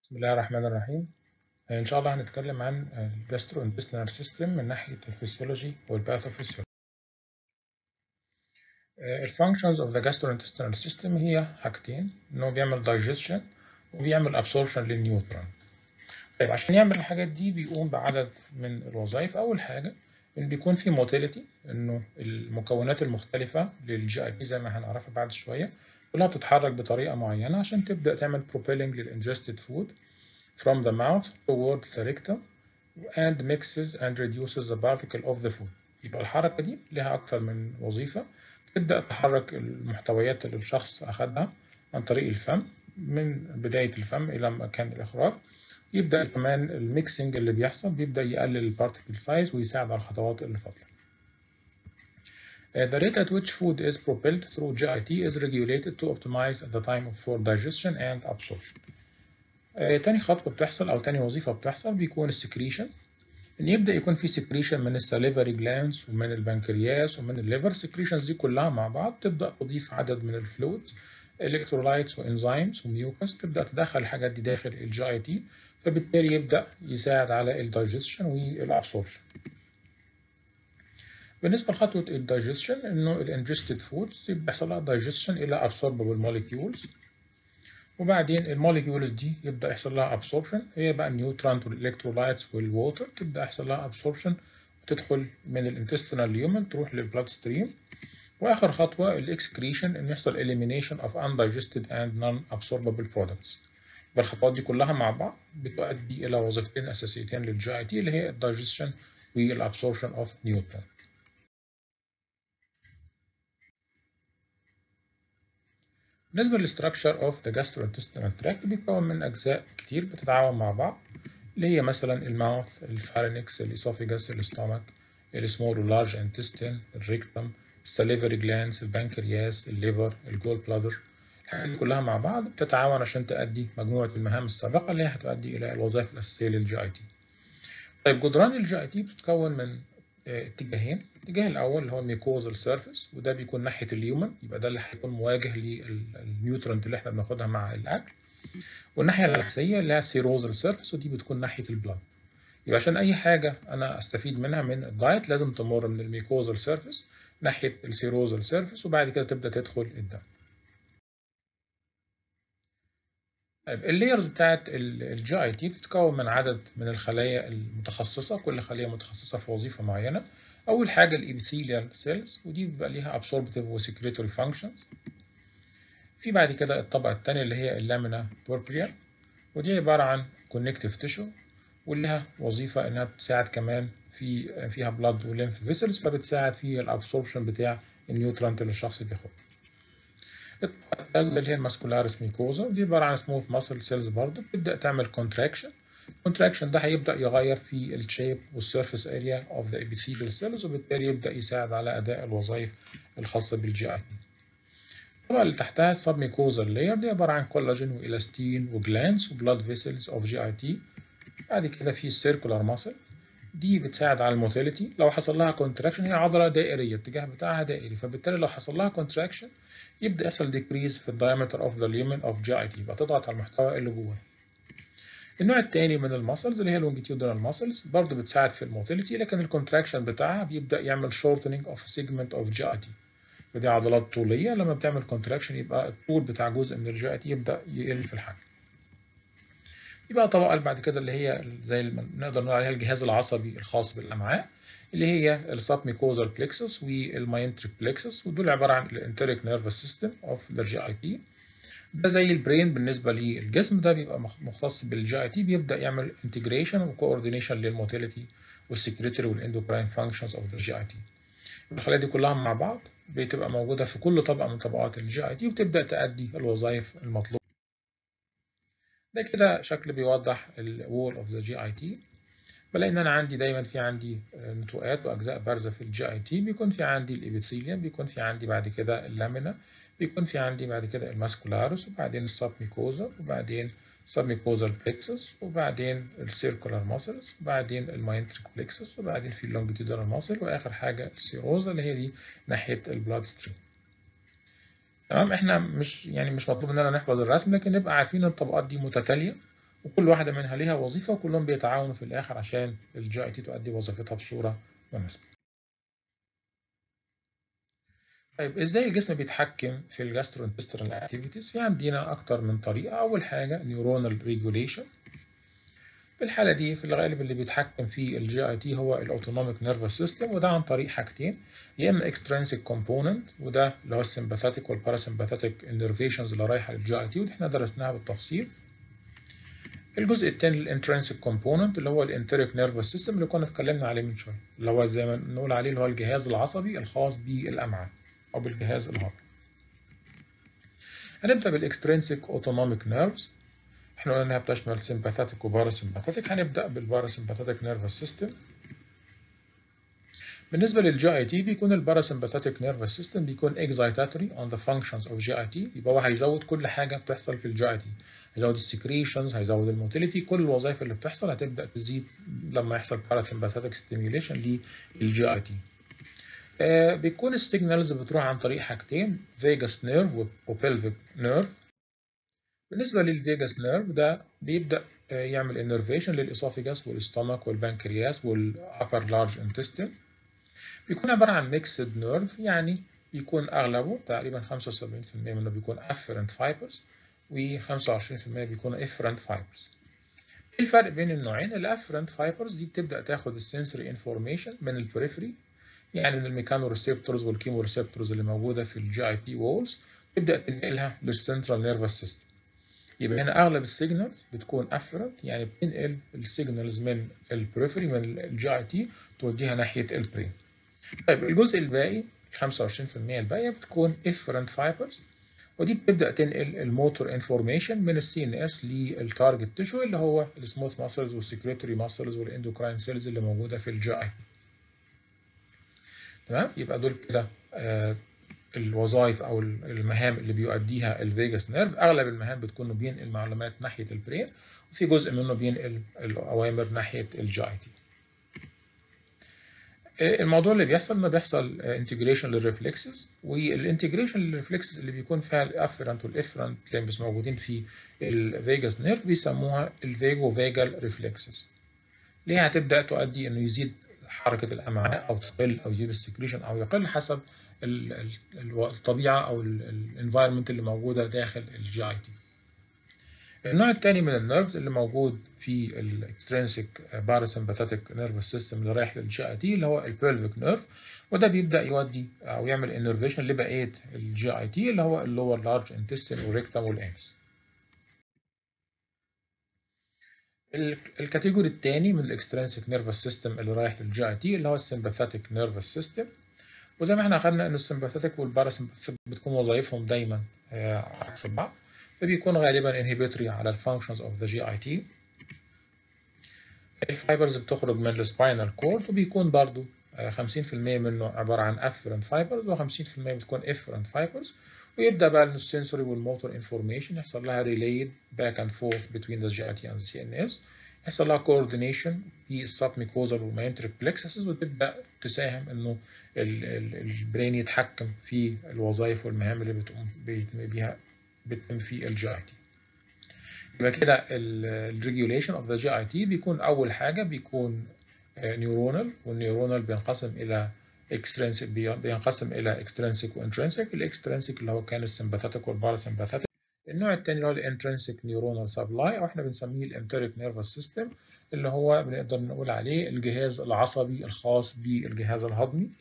بسم الله الرحمن الرحيم إن شاء الله هنتكلم عن الجاسترو intestinal سيستم من ناحية الفسيولوجي والباثوفيسيولوجي. الفانكشنز اوف ذا gastrointestinal سيستم هي حاجتين إنه بيعمل digestion وبيعمل absorption للنيوترون. طيب عشان يعمل الحاجات دي بيقوم بعدد من الوظائف أول حاجة إن بيكون في موتيليتي إنه المكونات المختلفة للجي اي بي زي ما هنعرفها بعد شوية كلها بتتحرك بطريقة معينة عشان تبدأ تعمل propelling للingested food from the mouth toward the rectum and mixes and reduces the particle of the food يبقى الحركة دي لها أكتر من وظيفة تبدأ تحرك المحتويات اللي الشخص أخدها عن طريق الفم من بداية الفم إلى مكان الإخراج يبدأ كمان الميكسنج اللي بيحصل بيبدأ يقلل البارتيكل سايز ويساعد على الخطوات اللي فاضلة. The rate at which food is propelled through GIT is regulated to optimize the time for digestion and absorption. تاني خطوة بتحصل أو تاني وظيفة بتحصل بيكون السكريشن إن يبدأ يكون في سكريشن من الساليفري جلانس ومن البنكرياس ومن الليفر السكريشنز دي كلها مع بعض تبدأ تضيف عدد من الفلويدز الكترولايتس وانزيمز وميوكس تبدأ تدخل الحاجات دي داخل الجي اي تي فبالتالي يبدأ يساعد على الدايجستشن والابسوربشن. بالنسبة لخطوة الدايجستشن إنه الانجستد فودز بيحصل لها دايجستشن إلى absorbable molecules وبعدين الموليكيولز دي يبدأ يحصل لها absorption هي بقى النيوترانت والإلكترولايتس والووتر تبدأ يحصل لها absorption وتدخل من الانتستينال ليومن تروح للبلاد ستريم وآخر خطوة الإكسكريشن إن يحصل elimination of undigested and non-absorbable products يبقى الخطوات دي كلها مع بعض بتؤدي إلى وظيفتين أساسيتين للجي اي تي اللي هي الدايجستشن والابسوربشن اوف نيوترون بالنسبة للستراكشر اوف ذا gastrointestinal tract بيتكون من أجزاء كتير بتتعاون مع بعض اللي هي مثلا الماوث الفارينكس الإسوفيجاس الاستومك السمول واللارج انتستين الريكتم الساليفري جلانس البنكرياس الليفر الجول بلادر الحاجات دي كلها مع بعض بتتعاون عشان تؤدي مجموعة المهام السابقة اللي هي هتؤدي إلى الوظائف الأساسية للجي اي تي. طيب جدران الجي اي تي بتتكون من اتجاهين، الاتجاه الأول اللي هو الميكوزال سيرفيس وده بيكون ناحية اليومن يبقى ده اللي هيكون مواجه للنيوترنت اللي احنا بناخدها مع الأكل. والناحية العكسية اللي هي السيروزال سيرفيس ودي بتكون ناحية البلاد. يبقى عشان أي حاجة أنا أستفيد منها من الدايت لازم تمر من الميكوزال سيرفيس ناحية السيروزال سيرفيس وبعد كده تبدأ تدخل الدم. طيب اللايرز بتاعت الجي اي تي بتتكون من عدد من الخلايا المتخصصه كل خليه متخصصه في وظيفه معينه اول حاجه الابيثيليال سيلز ودي بيبقى ليها ابسوربتيف وسكريتوري فانكشنز في بعد كده الطبقه الثانيه اللي هي اللامينا بوربريا ودي عباره عن كونكتيف تيشو ولها وظيفه انها بتساعد كمان في فيها بلاد وليمف فيسلز فبتساعد في الابسوربشن بتاع النيوترانت اللي الشخص بياخده الطبقه اللي هي الماسكولاريس ميكوزا ودي عباره عن سموث ماسل سيلز برضه بتبدا تعمل كونتراكشن الكونتراكشن ده هيبدا يغير في الشيب والسيرفيس اريا اوف ذا ابيثيليال سيلز وبالتالي يبدا يساعد على اداء الوظائف الخاصه بالجي اي تي الطبقه اللي تحتها السب ميكوزال لاير دي عباره عن كولاجين والاستين وجلانس وبلاد فيسلز اوف جي اي تي بعد كده في السيركولار ماسل دي بتساعد على الموتيليتي لو حصل لها كونتراكشن هي عضله دائريه الاتجاه بتاعها دائري فبالتالي لو حصل لها كونتراكشن يبدا يحصل ديكريز في الدايمتر اوف ذا اليومن اوف جي اي تي يبقى تضغط على المحتوى اللي جواه النوع الثاني من المسلز اللي هي اللونجيتيودنال ماسلز برضه بتساعد في الموتيليتي لكن الكونتراكشن بتاعها بيبدا يعمل شورتنج اوف سيجمنت اوف جي اي تي ودي عضلات طوليه لما بتعمل كونتراكشن يبقى الطول بتاع جزء من الجي اي تي يبدا يقل في الحجم يبقى طبقه اللي بعد كده اللي هي زي اللي نقدر نقول عليها الجهاز العصبي الخاص بالامعاء اللي هي السب ميكوزال بلكسس والماينتريك بلكسس ودول عباره عن الانتريك نيرفس سيستم اوف ذا جي اي تي ده زي البرين بالنسبه للجسم ده بيبقى مختص بالجي اي تي بيبدا يعمل انتجريشن وكوردينيشن للموتيليتي والسكريتري والاندوكراين فانكشنز اوف ذا جي اي تي الخلايا دي كلها مع بعض بتبقى موجوده في كل طبقه من طبقات الجي اي تي وتبدا تؤدي الوظائف المطلوبه ده كده شكل بيوضح الوول اوف ذا جي اي تي بلاقي ان انا عندي دايما في عندي نتوءات واجزاء بارزه في الجي اي تي بيكون في عندي الابيثيليوم بيكون في عندي بعد كده اللامينا بيكون في عندي بعد كده الماسكولاريس وبعدين السب ميكوزا وبعدين سب ميكوزال بلكسس وبعدين السيركولار ماسلز وبعدين الماينتريك بلكسس وبعدين في اللونجيتودينال ماسل واخر حاجه السيروزا اللي هي دي ناحيه البلاد ستريم تمام احنا مش يعني مش مطلوب مننا نحفظ الرسم لكن نبقى عارفين الطبقات دي متتاليه وكل واحدة منها ليها وظيفة وكلهم بيتعاونوا في الآخر عشان الجي اي تي تؤدي وظيفتها بصورة مناسبة. طيب ازاي الجسم بيتحكم في الجاستروانتسترال اكتيفيتيز؟ في عندنا أكتر من طريقة، أول حاجة نيورونال ريجوليشن. في الحالة دي في الغالب اللي بيتحكم في الجي اي تي هو الاوتونوميك نيرفس سيستم وده عن طريق حاجتين يا اما اكسترنسيك كومبوننت وده اللي هو السمباثيك والباراسمباثيك انرفيشنز اللي رايحه للجي اي تي ودي احنا درسناها بالتفصيل. الجزء الثاني الانترنسيك كومبوننت اللي هو الانتريك نيرفس سيستم اللي كنا اتكلمنا عليه من شويه اللي هو زي ما نقول عليه اللي هو الجهاز العصبي الخاص بالامعاء او بالجهاز الهضمي. هنبدا بالاكسترنسيك اوتونوميك نيرفز احنا قلنا انها بتشمل سمباثيك وباراسمباثيك هنبدا بالباراسمباثيك نيرفس سيستم بالنسبه للجي اي تي بيكون الباراسمباثيك نيرفس سيستم بيكون اكزايتاتوري اون ذا فانكشنز اوف جي اي تي يبقى هو هيزود كل حاجه بتحصل في الجي اي تي هيزود السكريشنز هيزود الموتيليتي كل الوظائف اللي بتحصل هتبدا تزيد لما يحصل باراسمباثيك ستيميوليشن للجي اي تي آه بيكون السيجنالز بتروح عن طريق حاجتين فيجاس نيرف وبيلفيك نيرف بالنسبة للفيجاس نيرف ده بيبدأ يعمل انرفيشن للإسوفيجاس والاستومك والبنكرياس والأبر لارج انتستين بيكون عبارة عن ميكسد نيرف يعني بيكون أغلبه تقريبا 75% منه بيكون afferent fibers و25% بيكون efferent fibers ايه الفرق بين النوعين الافرنت فايبرز دي بتبدا تاخد السنسوري انفورميشن من البريفري يعني من الميكانو ريسبتورز والكيمو ريسبتورز اللي موجوده في الجي اي بي وولز تبدا تنقلها للسنترال نيرفس سيستم يبقى هنا اغلب السيجنالز بتكون افرنت يعني بتنقل السيجنالز من البريفري من الجي اي تي توديها ناحيه البرين طيب الجزء الباقي 25% الباقيه بتكون افرنت فايبرز ودي بتبدا تنقل الموتور انفورميشن من السي ان اس للتارجت تيشو اللي هو السموث ماسلز والسكريتوري ماسلز والاندوكراين سيلز اللي موجوده في الجي اي تمام يبقى دول كده آه الوظائف او المهام اللي بيؤديها الفيجاس نيرف اغلب المهام بتكون بينقل معلومات ناحيه البرين وفي جزء منه بينقل الاوامر ناحيه الجي اي تي الموضوع اللي بيحصل انه بيحصل انتجريشن للريفلكسز والانتجريشن للريفلكسز اللي بيكون فيها الافرنت والافرنت اللي مش موجودين في الفيجاس نيرف بيسموها الفيجو فيجال ريفلكسز ليه هتبدا تؤدي انه يزيد حركه الامعاء او تقل او يزيد السكريشن او يقل حسب الطبيعه او الانفايرمنت اللي موجوده داخل الجي اي تي النوع الثاني من النيرفز اللي موجود في الاكسترنسيك باراسمباثيك نيرفس سيستم اللي رايح للجي اي تي اللي هو البيلفيك نيرف وده بيبدا يودي او يعمل انرفيشن لبقيه الجي اي تي اللي هو اللور لارج انتستين والريكتم والانس الكاتيجوري الثاني من الاكسترنسيك نيرفس سيستم اللي رايح للجي اي تي اللي هو السمباثيك نيرفس سيستم وزي ما احنا اخذنا ان السمباثيك والباراسمباثيك بتكون وظائفهم دايما عكس بعض فبيكون غالبا انهبيتوري على الفانكشنز اوف ذا جي اي تي الفايبرز بتخرج من السباينال كورد وبيكون برضو 50% منه عبارة عن افرنت فايبرز و50% بتكون افرنت فايبرز ويبدا بقى السنسوري والموتور انفورميشن يحصل لها ريليد باك اند فورث بين ذا جي اي تي اند سي ان اس يحصل لها كوردينيشن في السبميكوزال والماينتريك بلكسسز وتبدا تساهم انه البرين يتحكم في الوظائف والمهام اللي بتقوم بيها بتتم في الجي اي تي يبقى كده الريجوليشن اوف ذا جي اي تي بيكون اول حاجه بيكون نيورونال والنيورونال بينقسم الى اكسترنسيك بينقسم الى اكسترنسيك وانترنسيك الاكسترنسيك اللي هو كان السمباثيك والباراسمباثيك النوع الثاني اللي هو الانترنسيك نيورونال سبلاي او احنا بنسميه الانتريك نيرفس سيستم اللي هو بنقدر نقول عليه الجهاز العصبي الخاص بالجهاز الهضمي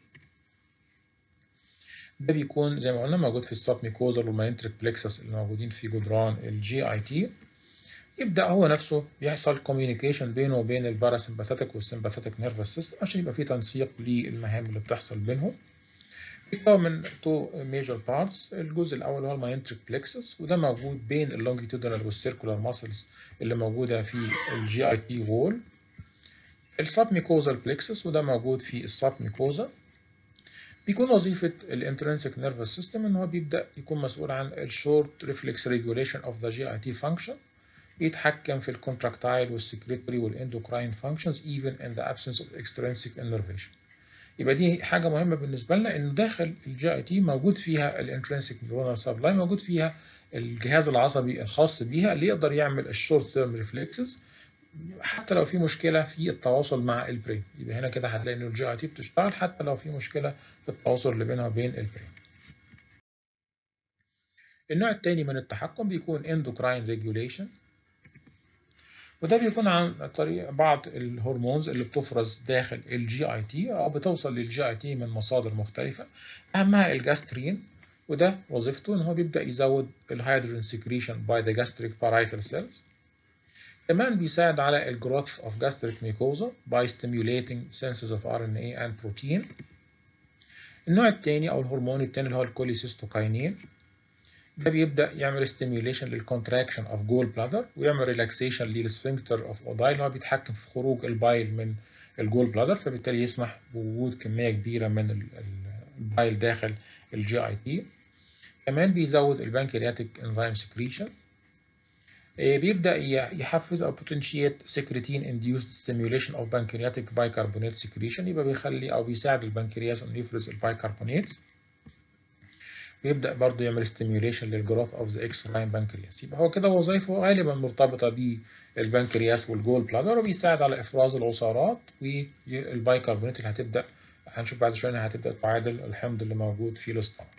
ده بيكون زي ما قلنا موجود في السبميكوزال والماينتريك بلكسس اللي موجودين في جدران الجي اي تي يبدا هو نفسه يحصل كوميونيكيشن بينه وبين الباراسمباثيك والسمباثيك نيرفس سيستم عشان يبقى في تنسيق للمهام اللي بتحصل بينهم بيتكون من تو ميجر بارتس الجزء الاول هو الماينتريك بلكسس وده موجود بين اللونجيتودينال والسيركولار ماسلز اللي موجوده في الجي اي تي وول السبميكوزال بلكسس وده موجود في السبميكوزا بيكون وظيفة الانترنسيك نيرفس سيستم ان هو بيبدأ يكون مسؤول عن الشورت ريفلكس ريجوليشن اوف ذا جي اي تي فانكشن بيتحكم في الكونتراكتايل والسكريتوري والاندوكراين فانكشنز even in the absence of extrinsic innervation يبقى دي حاجة مهمة بالنسبة لنا إنه داخل الجي اي تي موجود فيها الانترنسيك نيورونال سبلاي موجود فيها الجهاز العصبي الخاص بيها اللي يقدر يعمل الشورت تيرم ريفلكسز حتى لو في مشكله في التواصل مع البرين يبقى هنا كده هتلاقي ان الجي اي تي بتشتغل حتى لو في مشكله في التواصل اللي بينها وبين البرين النوع الثاني من التحكم بيكون endocrine regulation وده بيكون عن طريق بعض الهرمونز اللي بتفرز داخل الجي اي تي او بتوصل للجي اي تي من مصادر مختلفه اهمها الجاسترين وده وظيفته ان هو بيبدا يزود الهيدروجين سكريشن باي ذا gastric parietal cells كمان بيساعد على الجروث of gastric mucosa by stimulating senses of RNA and protein النوع الثاني او الهرمون الثاني اللي هو الكوليسيستوكاينين ده بيبدا يعمل ستيميوليشن للكونتراكشن اوف جول بلادر ويعمل ريلاكسيشن للسفنكتر اوف اوداي اللي هو بيتحكم في خروج البايل من الجول بلادر فبالتالي يسمح بوجود كميه كبيره من البايل داخل الجي اي تي كمان بيزود البنكرياتيك انزيم سكريشن بيبدا يحفز او بوتنشيت سكرتين انديوسد ستيميوليشن اوف بنكرياتيك بايكربونات سكريشن يبقى بيخلي او بيساعد البنكرياس انه يفرز البايكربوناتس بيبدا برضه يعمل ستيميوليشن للجروث اوف ذا اكستراين بنكرياس يبقى هو كده وظائفه غالبا مرتبطه بالبنكرياس والجول بلادر وبيساعد على افراز العصارات والبايكربونات اللي هتبدا هنشوف بعد شويه انها هتبدا تعادل الحمض اللي موجود في الاستومك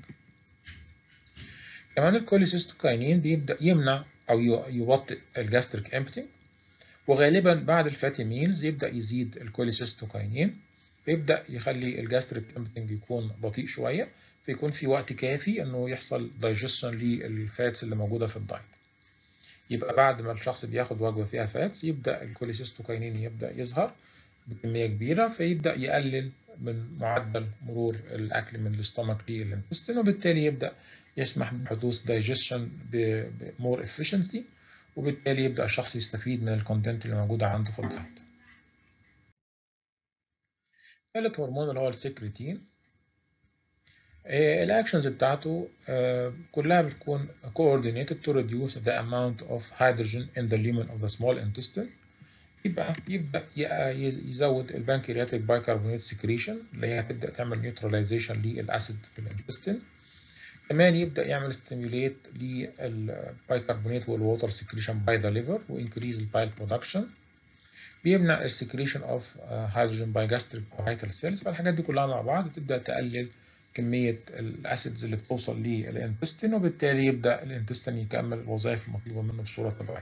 كمان الكوليسيستوكاينين بيبدا يمنع او يبطئ الجاستريك امبتنج وغالبا بعد الفاتي ميلز يبدا يزيد الكوليسيستوكاينين فيبدا يخلي الجاستريك امبتنج يكون بطيء شويه فيكون في وقت كافي انه يحصل دايجيشن للفاتس اللي موجوده في الدايت يبقى بعد ما الشخص بياخد وجبه فيها فاتس يبدا الكوليسيستوكاينين يبدا يظهر بكميه كبيره فيبدا يقلل من معدل مرور الاكل من الاستومك للانتستين وبالتالي يبدا يسمح بحدوث دايجيشن بمور efficiently وبالتالي يبدا الشخص يستفيد من الكونتنت اللي موجوده عنده في الدايت. ثالث هرمون اللي هو السكريتين الاكشنز بتاعته كلها بتكون coordinated to reduce the amount of hydrogen in the lumen of the small intestine يبقى يبدا يزود البنكرياتيك بايكربونات سكريشن اللي هي هتبدا تعمل نيوتراليزيشن للاسيد في الانتستين كمان يبدا يعمل ستيميوليت للبايكربونات والووتر سكريشن باي ذا ليفر وانكريز البايل برودكشن بيمنع السكريشن اوف هيدروجين باي جاستريك بايتال سيلز فالحاجات دي كلها مع بعض تبدا تقلل كميه الاسيدز اللي بتوصل للانتستين وبالتالي يبدا الانتستين يكمل الوظائف المطلوبه منه بصوره طبيعيه.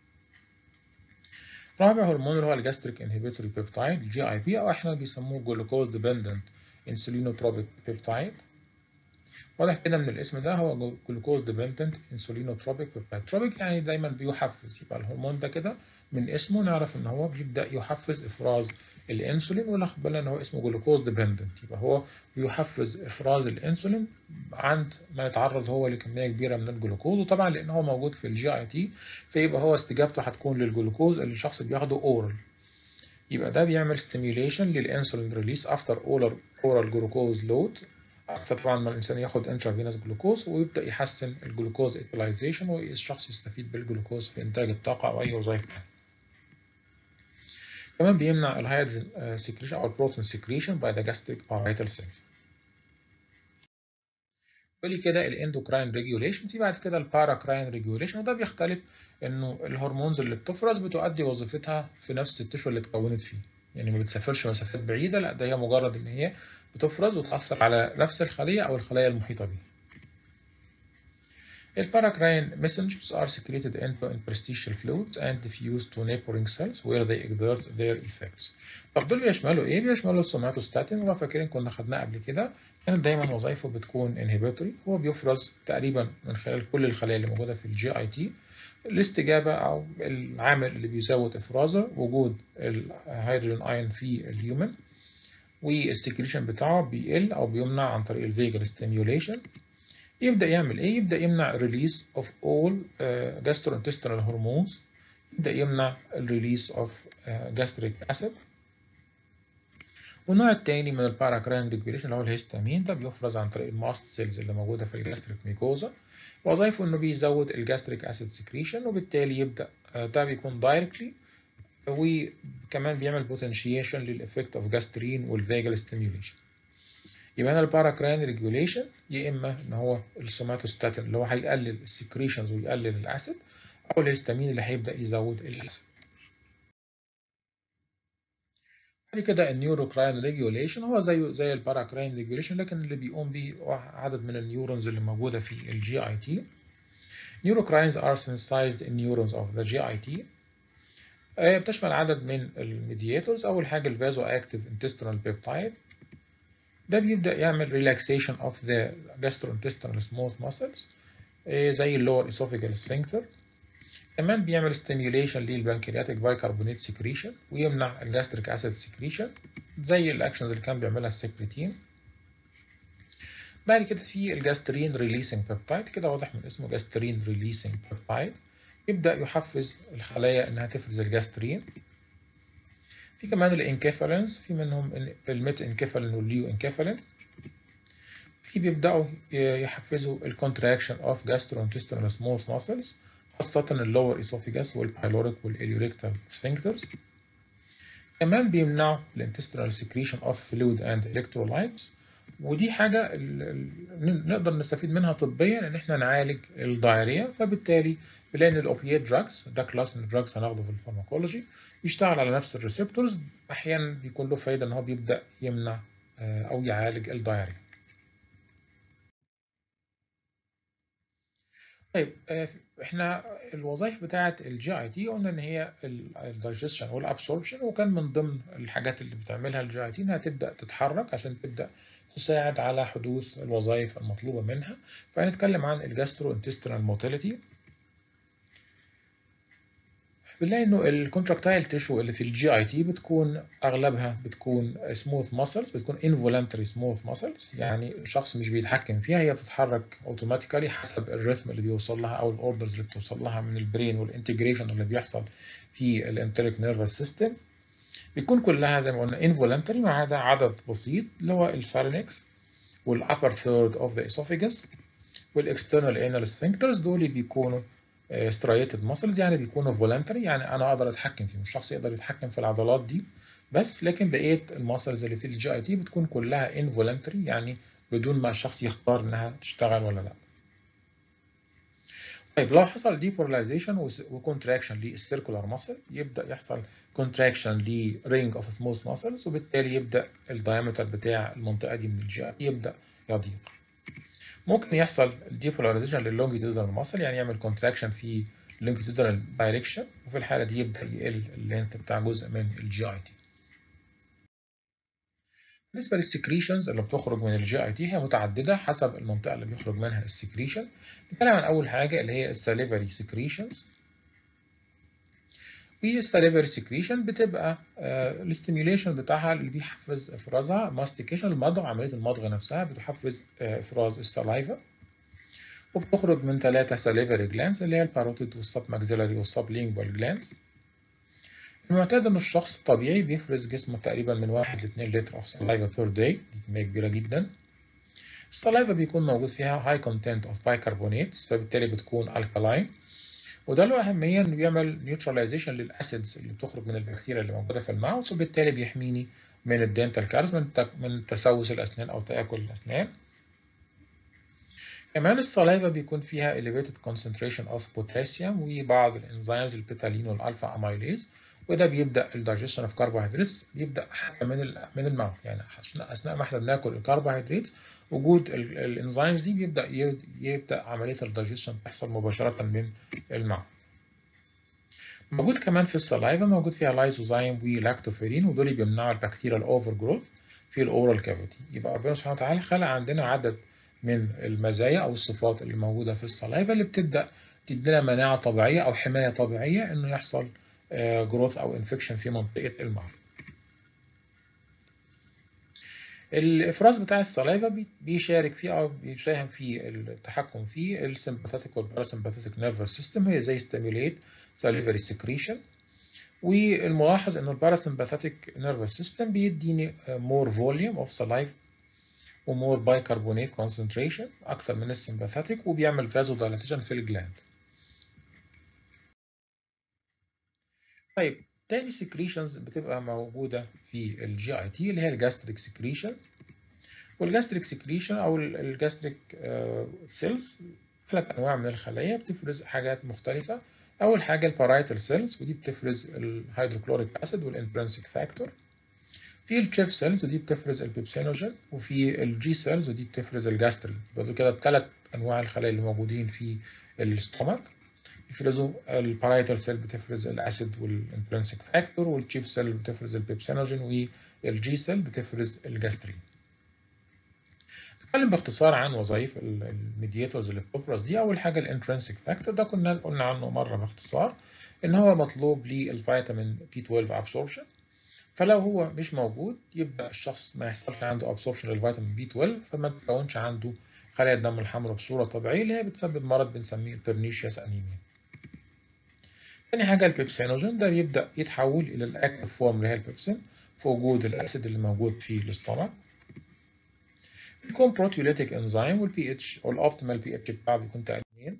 رابع هرمون اللي هو الجاستريك انهبيتوري بيبتايد الجي اي بي او احنا بيسموه جلوكوز ديبندنت انسولينوتروبيك بيبتايد واضح كده من الاسم ده هو جلوكوز ديبندنت انسولينوتروبيك بيبتايد تروبيك يعني دايما بيحفز يبقى الهرمون ده كده من اسمه نعرف ان هو بيبدا يحفز افراز الانسولين وناخد بالنا ان هو اسمه جلوكوز ديبندنت يبقى هو بيحفز افراز الانسولين عند ما يتعرض هو لكميه كبيره من الجلوكوز وطبعا لان هو موجود في الجي اي تي فيبقى هو استجابته هتكون للجلوكوز اللي الشخص بياخده اورال يبقى ده بيعمل ستيميوليشن للانسولين ريليس افتر اورال اورال جلوكوز لود اكتر طبعا ما الانسان ياخد انترافينوس جلوكوز ويبدا يحسن الجلوكوز ايتلايزيشن والشخص يستفيد بالجلوكوز في انتاج الطاقه او اي وظائف ثانيه كمان بيمنع الهيدروجين سكريشن او البروتين سكريشن باي ذا جاستريك بارايتال سيلز ولي كده الاندوكراين ريجوليشن في بعد كده الباراكراين ريجوليشن وده بيختلف انه الهرمونز اللي بتفرز بتؤدي وظيفتها في نفس التشو اللي اتكونت فيه يعني ما بتسافرش مسافات بعيده لا ده هي مجرد ان هي بتفرز وتاثر على نفس الخليه او الخلايا المحيطه بيها الباراcrine messengers are secreted into interstitial fluids and diffused to neighboring cells where they exert their effects. طب دول بيشملوا ايه؟ بيشملوا السوماتوستاتين ولو فاكرين كنا خدناه قبل كده كانت دايما وظائفه بتكون انهبيتوري هو بيفرز تقريبا من خلال كل الخلايا اللي موجوده في الجي اي تي الاستجابه او العامل اللي بيزود افرازه وجود الهيدروجين ايون في الهيومن والسكريشن بتاعه بيقل او بيمنع عن طريق الفيجل ستيميوليشن يبدا يعمل ايه يبدا يمنع ريليس اوف اول gastrointestinal هرمونز يبدا يمنع الريليس اوف gastric acid والنوع الثاني من الباراكراين ريجوليشن اللي هو الهيستامين ده بيفرز عن طريق الماست سيلز اللي موجوده في الجاستريك ميكوزا وظيفه انه بيزود الجاستريك اسيد سكريشن وبالتالي يبدا ده بيكون دايركتلي وكمان بيعمل بوتنشيشن للافكت اوف جاسترين والفيجل ستيميوليشن يبقى هنا الباراكراين ريجوليشن يا اما ان هو السوماتوستاتين اللي هو هيقلل السكريشنز ويقلل الاسيد او الهستامين اللي هيبدا يزود الاسيد بعد كده النيوروكراين ريجوليشن هو زيه زي الباراكراين ريجوليشن لكن اللي بيقوم به عدد من النيورونز اللي موجوده في الجي اي تي Neurocrines are sensitized in neurons of the GIT بتشمل عدد من الميدياتورز أول حاجة الفازو اكتيف intestinal peptide ده بيبدأ يعمل relaxation of the gastrointestinal smooth muscles زي اللور esophageal sphincter كمان بيعمل stimulation للبنكرياتيك بايكربونات سكريشن ويمنع الجاستريك اسيد سكريشن زي الاكشنز اللي كان بيعملها السكريتين بعد كده في الجاسترين ريليسنج بيبتايد كده واضح من اسمه جاسترين ريليسنج بيبتايد يبدا يحفز الخلايا انها تفرز الجاسترين في كمان الانكيفالينز في منهم الميت انكيفالين والليو انكيفالين في بيبداوا يحفزوا الكونتراكشن اوف جاسترونتستينال سموث ماسلز خاصة اللور اسوفيجاس والبايلوريك والاليوريكتال سفنكترز كمان بيمنعوا الانتستينال سكريشن اوف فلويد اند الكترولايتس ودي حاجة نقدر نستفيد منها طبيا ان احنا نعالج الدايريا فبالتالي بنلاقي ان الاوبيات دراجز ده كلاس من الدراجز هناخده في الفارماكولوجي بيشتغل على نفس الريسبتورز احيانا بيكون له فايدة ان هو بيبدأ يمنع او يعالج الدايريا طيب احنا الوظائف بتاعه الجي اي تي قلنا ان هي الدايجستشن والابسوربشن وكان من ضمن الحاجات اللي بتعملها الجي اي تي انها تبدا تتحرك عشان تبدا تساعد على حدوث الوظائف المطلوبه منها فهنتكلم عن الجاسترو انتستينال موتيليتي بنلاقي انه الكونتراكتايل تيشو اللي في الجي اي تي بتكون اغلبها بتكون سموث ماسلز بتكون انفولنتري سموث ماسلز يعني الشخص مش بيتحكم فيها هي بتتحرك اوتوماتيكالي حسب الريتم اللي بيوصل لها او الاوردرز اللي بتوصل لها من البرين والانتجريشن اللي بيحصل في الانتريك نيرفس سيستم بيكون كلها زي ما قلنا انفولنتري ما عدا عدد بسيط اللي هو الفارنكس والابر ثيرد اوف ذا اسوفيجاس والاكسترنال انال سفنكترز دول بيكونوا ستريتد ماسلز يعني بيكونوا فولنتري يعني انا اقدر اتحكم فيهم الشخص يقدر يتحكم في العضلات دي بس لكن بقيه الماسلز اللي في الجي اي تي بتكون كلها انفولنتري يعني بدون ما الشخص يختار انها تشتغل ولا لا طيب لو حصل ديبولاريزيشن وكونتراكشن للسيركولار ماسل يبدا يحصل كونتراكشن لرينج اوف سموث ماسلز وبالتالي يبدا الدايمتر بتاع المنطقه دي من الجي يبدا يضيق ممكن يحصل ديبولاريزيشن لللونجيتودنال ماسل يعني يعمل كونتراكشن في اللونجيتودنال دايركشن وفي الحاله دي يبدا يقل اللينث بتاع جزء من الجي اي تي بالنسبه للسكريشنز اللي بتخرج من الجي اي تي هي متعدده حسب المنطقه اللي بيخرج منها السكريشن نتكلم عن اول حاجه اللي هي الساليفري سكريشنز والساليفري سكريشن بتبقى الاستيميوليشن بتاعها اللي بيحفز افرازها ماستيكيشن المضغ عمليه المضغ نفسها بتحفز افراز السلايفا وبتخرج من ثلاثه ساليفري جلانز اللي هي الباروتيد والسب ماكسيلاري والسب لينجوال جلانز المعتاد ان الشخص الطبيعي بيفرز جسمه تقريبا من 1 ل 2 لتر اوف سلايفا بير داي دي كميه كبيره جدا السلايفا بيكون موجود فيها هاي كونتنت اوف بايكربونيتس فبالتالي بتكون الكالاين وده له أهمية إنه بيعمل نيوتراليزيشن للأسيدز اللي بتخرج من البكتيريا اللي موجودة في الماوث وبالتالي بيحميني من الدنتال كارز من من تسوس الأسنان أو تآكل الأسنان. كمان الصلايفة بيكون فيها elevated concentration of potassium وبعض الانزيمز البيتالين والألفا أميليز وده بيبدأ الدايجيشن اوف كربوهيدراتس بيبدأ حتى من من الماوث يعني أثناء ما احنا بناكل الكربوهيدرات وجود الانزيمز دي بيبدا يبدا عمليه الدايجيشن تحصل مباشره من المعده. موجود كمان في السلايفا موجود فيها لايزوزايم ولاكتوفيرين ودول بيمنعوا البكتيريا الاوفر جروث في الاورال كافيتي يبقى ربنا سبحانه وتعالى خلق عندنا عدد من المزايا او الصفات اللي موجوده في السلايفا اللي بتبدا تدينا مناعه طبيعيه او حمايه طبيعيه انه يحصل جروث او انفكشن في منطقه المعده. الافراز بتاع السلايفا بيشارك فيه او بيساهم في التحكم في السمباثيك والباراسمباثيك نيرفس سيستم هي زي ستيموليت ساليفري سكريشن والملاحظ ان الباراسمباثيك نيرفس سيستم بيديني مور فوليوم اوف سلايف ومور بايكربونات كونسنتريشن اكتر من السمباثيك وبيعمل فازو دايلاتيشن في الجلاند طيب تاني سكريشنز بتبقى موجودة في الجي اي تي اللي هي الجاستريك سكريشن والجاستريك سكريشن او الجاستريك سيلز ثلاث انواع من الخلايا بتفرز حاجات مختلفه اول حاجه البارايتال سيلز ودي بتفرز الهيدروكلوريك اسيد والانترنسيك فاكتور في التشيف سيلز ودي بتفرز البيبسينوجين وفي الجي سيلز ودي بتفرز الجاسترين يبقى كده الثلاث انواع الخلايا اللي موجودين في الاستومك يفرزوا البارايتال سيل بتفرز الاسيد والانترنسيك فاكتور والتشيف سيل بتفرز البيبسينوجين والجي سيل بتفرز الجاسترين نتكلم باختصار عن وظائف الميدياتورز اللي بتفرز دي اول حاجه الانترنسيك فاكتور ده كنا قلنا عنه مره باختصار ان هو مطلوب للفيتامين بي 12 ابسوربشن فلو هو مش موجود يبقى الشخص ما يحصلش عنده ابسوربشن للفيتامين بي 12 فما تكونش عنده خلايا الدم الحمراء بصوره طبيعيه اللي هي بتسبب مرض بنسميه البرنيشياس انيميا تاني حاجه البيبسينوجين ده بيبدا يتحول الى الاكتف فورم اللي هي البيبسين في وجود الاسيد اللي موجود في الاستومك بيكون بروتيوليتيك انزيم والبي اتش او الاوبتيمال بي اتش بتاعه بيكون تقريبا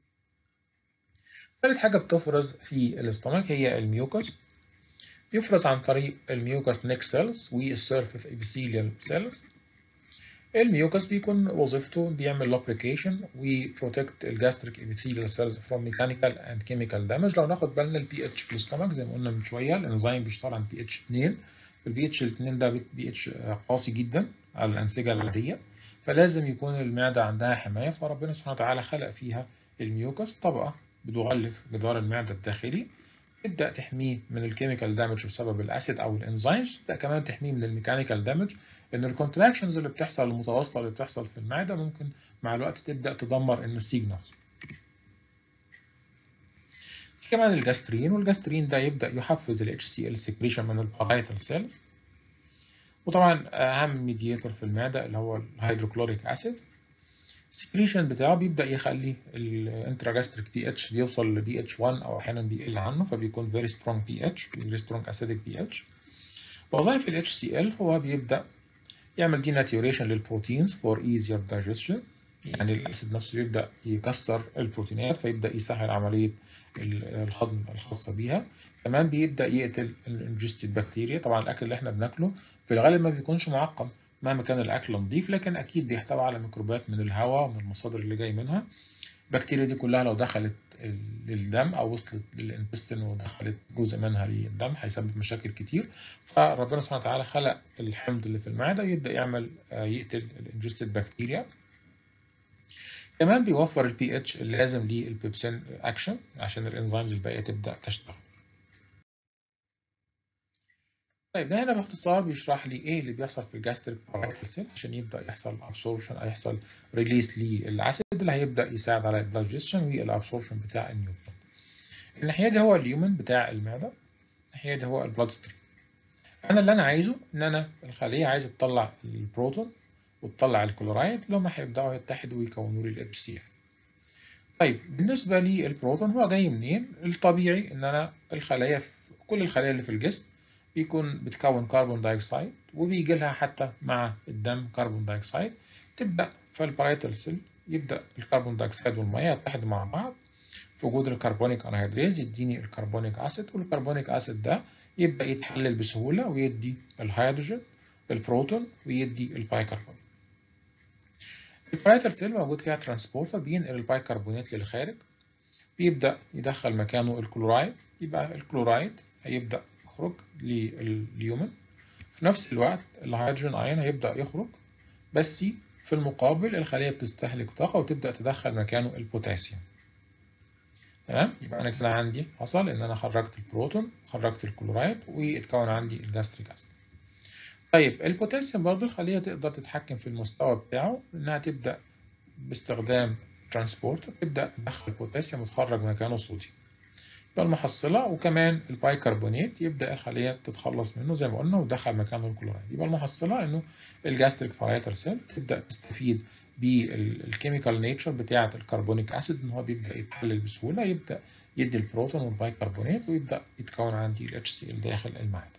ثالث حاجه بتفرز في الاستومك هي الميوكس يفرز عن طريق الميوكس نيك سيلز والسيرفيس ابيثيليال سيلز الميوكس بيكون وظيفته بيعمل لوبريكيشن وبروتكت الجاستريك ابيثيليال سيلز فروم ميكانيكال اند كيميكال دامج لو ناخد بالنا البي اتش في الاستومك زي ما قلنا من شويه الانزيم بيشتغل عن بي اتش 2 البي اتش 2 ده بي اتش قاسي جدا على الانسجه العاديه فلازم يكون المعده عندها حمايه فربنا سبحانه وتعالى خلق فيها الميوكس طبقه بتغلف جدار المعده الداخلي تبدا تحميه من الكيميكال دامج بسبب الاسيد او الانزيمز تبدا كمان تحميه من الميكانيكال دامج ان الكونتراكشنز اللي بتحصل المتواصله اللي بتحصل في المعده ممكن مع الوقت تبدا تدمر النسيج نفسه في كمان الجاسترين والجاسترين ده يبدا يحفز ال HCl سكريشن من البارايتال سيلز وطبعا اهم ميدياتور في المعده اللي هو الهيدروكلوريك اسيد السكريشن بتاعه بيبدا يخلي الانتراجاستريك بي اتش بيوصل لبي اتش 1 او احيانا بيقل عنه فبيكون فيري سترونج بي اتش فيري سترونج اسيدك بي اتش وظائف ال HCl هو بيبدا يعمل ديناتيوريشن للبروتينز فور ايزير دايجستشن يعني الاسيد نفسه يبدا يكسر البروتينات فيبدا يسهل عمليه الهضم الخاصه بيها كمان بيبدا يقتل الانجستد بكتيريا طبعا الاكل اللي احنا بناكله في الغالب ما بيكونش معقم مهما كان الاكل نظيف لكن اكيد بيحتوي على ميكروبات من الهواء ومن المصادر اللي جاي منها البكتيريا دي كلها لو دخلت للدم او وصلت للانتستين ودخلت جزء منها للدم هيسبب مشاكل كتير فربنا سبحانه وتعالى خلق الحمض اللي في المعده يبدا يعمل يقتل الانجستد بكتيريا كمان بيوفر البي اتش اللازم للبيبسين اكشن عشان الانزيمز الباقيه تبدا تشتغل طيب ده هنا باختصار بيشرح لي ايه اللي بيحصل في الجاستريك بارايتال سيل عشان يبدا يحصل ابسوربشن او يحصل ريليس للاسيد اللي هيبدا يساعد على الدايجستشن والابسوربشن بتاع النيوترينت الناحيه دي هو اليومن بتاع المعده الناحيه دي هو البلاد ستريم انا اللي انا عايزه ان انا الخليه عايزه تطلع البروتون وتطلع الكلورايد اللي هم هيبداوا يتحدوا ويكونوا لي الاتش سي طيب بالنسبه للبروتون هو جاي منين الطبيعي ان انا الخلايا كل الخلايا اللي في الجسم بيكون بتكون كربون دايوكسيد وبيجي لها حتى مع الدم كربون دايوكسيد تبدا في البرايتال سيل يبدا الكربون دايوكسيد والميه يتحدوا مع بعض في وجود الكربونيك انهيدريز يديني الكربونيك اسيد والكربونيك اسيد ده يبدا يتحلل بسهوله ويدي الهيدروجين البروتون ويدي البايكربونات البرايتال سيل موجود فيها ترانسبورتر بينقل البايكربونات للخارج بيبدا يدخل مكانه الكلورايد يبقى الكلورايد هيبدا يخرج لليومن في نفس الوقت الهيدروجين ايون هيبدا يخرج بس في المقابل الخليه بتستهلك طاقه وتبدا تدخل مكانه البوتاسيوم تمام يبقى انا كده عندي حصل ان انا خرجت البروتون خرجت الكلورايد واتكون عندي الجاستريك اسيد طيب البوتاسيوم برضه الخليه تقدر تتحكم في المستوى بتاعه انها تبدا باستخدام ترانسبورتر تبدا تدخل البوتاسيوم وتخرج مكانه صوديوم يبقى المحصلة وكمان البايكربونات يبدأ الخلية تتخلص منه زي ما قلنا وتدخل مكانه الكلورايد يبقى المحصلة انه الجاستريك بارايتال سيل تبدأ تستفيد بالكيميكال نيتشر بتاعة الكربونيك اسيد ان هو بيبدأ يتحلل بسهولة يبدأ يدي البروتون والبايكربونات ويبدأ يتكون عندي ال HCl داخل المعدة.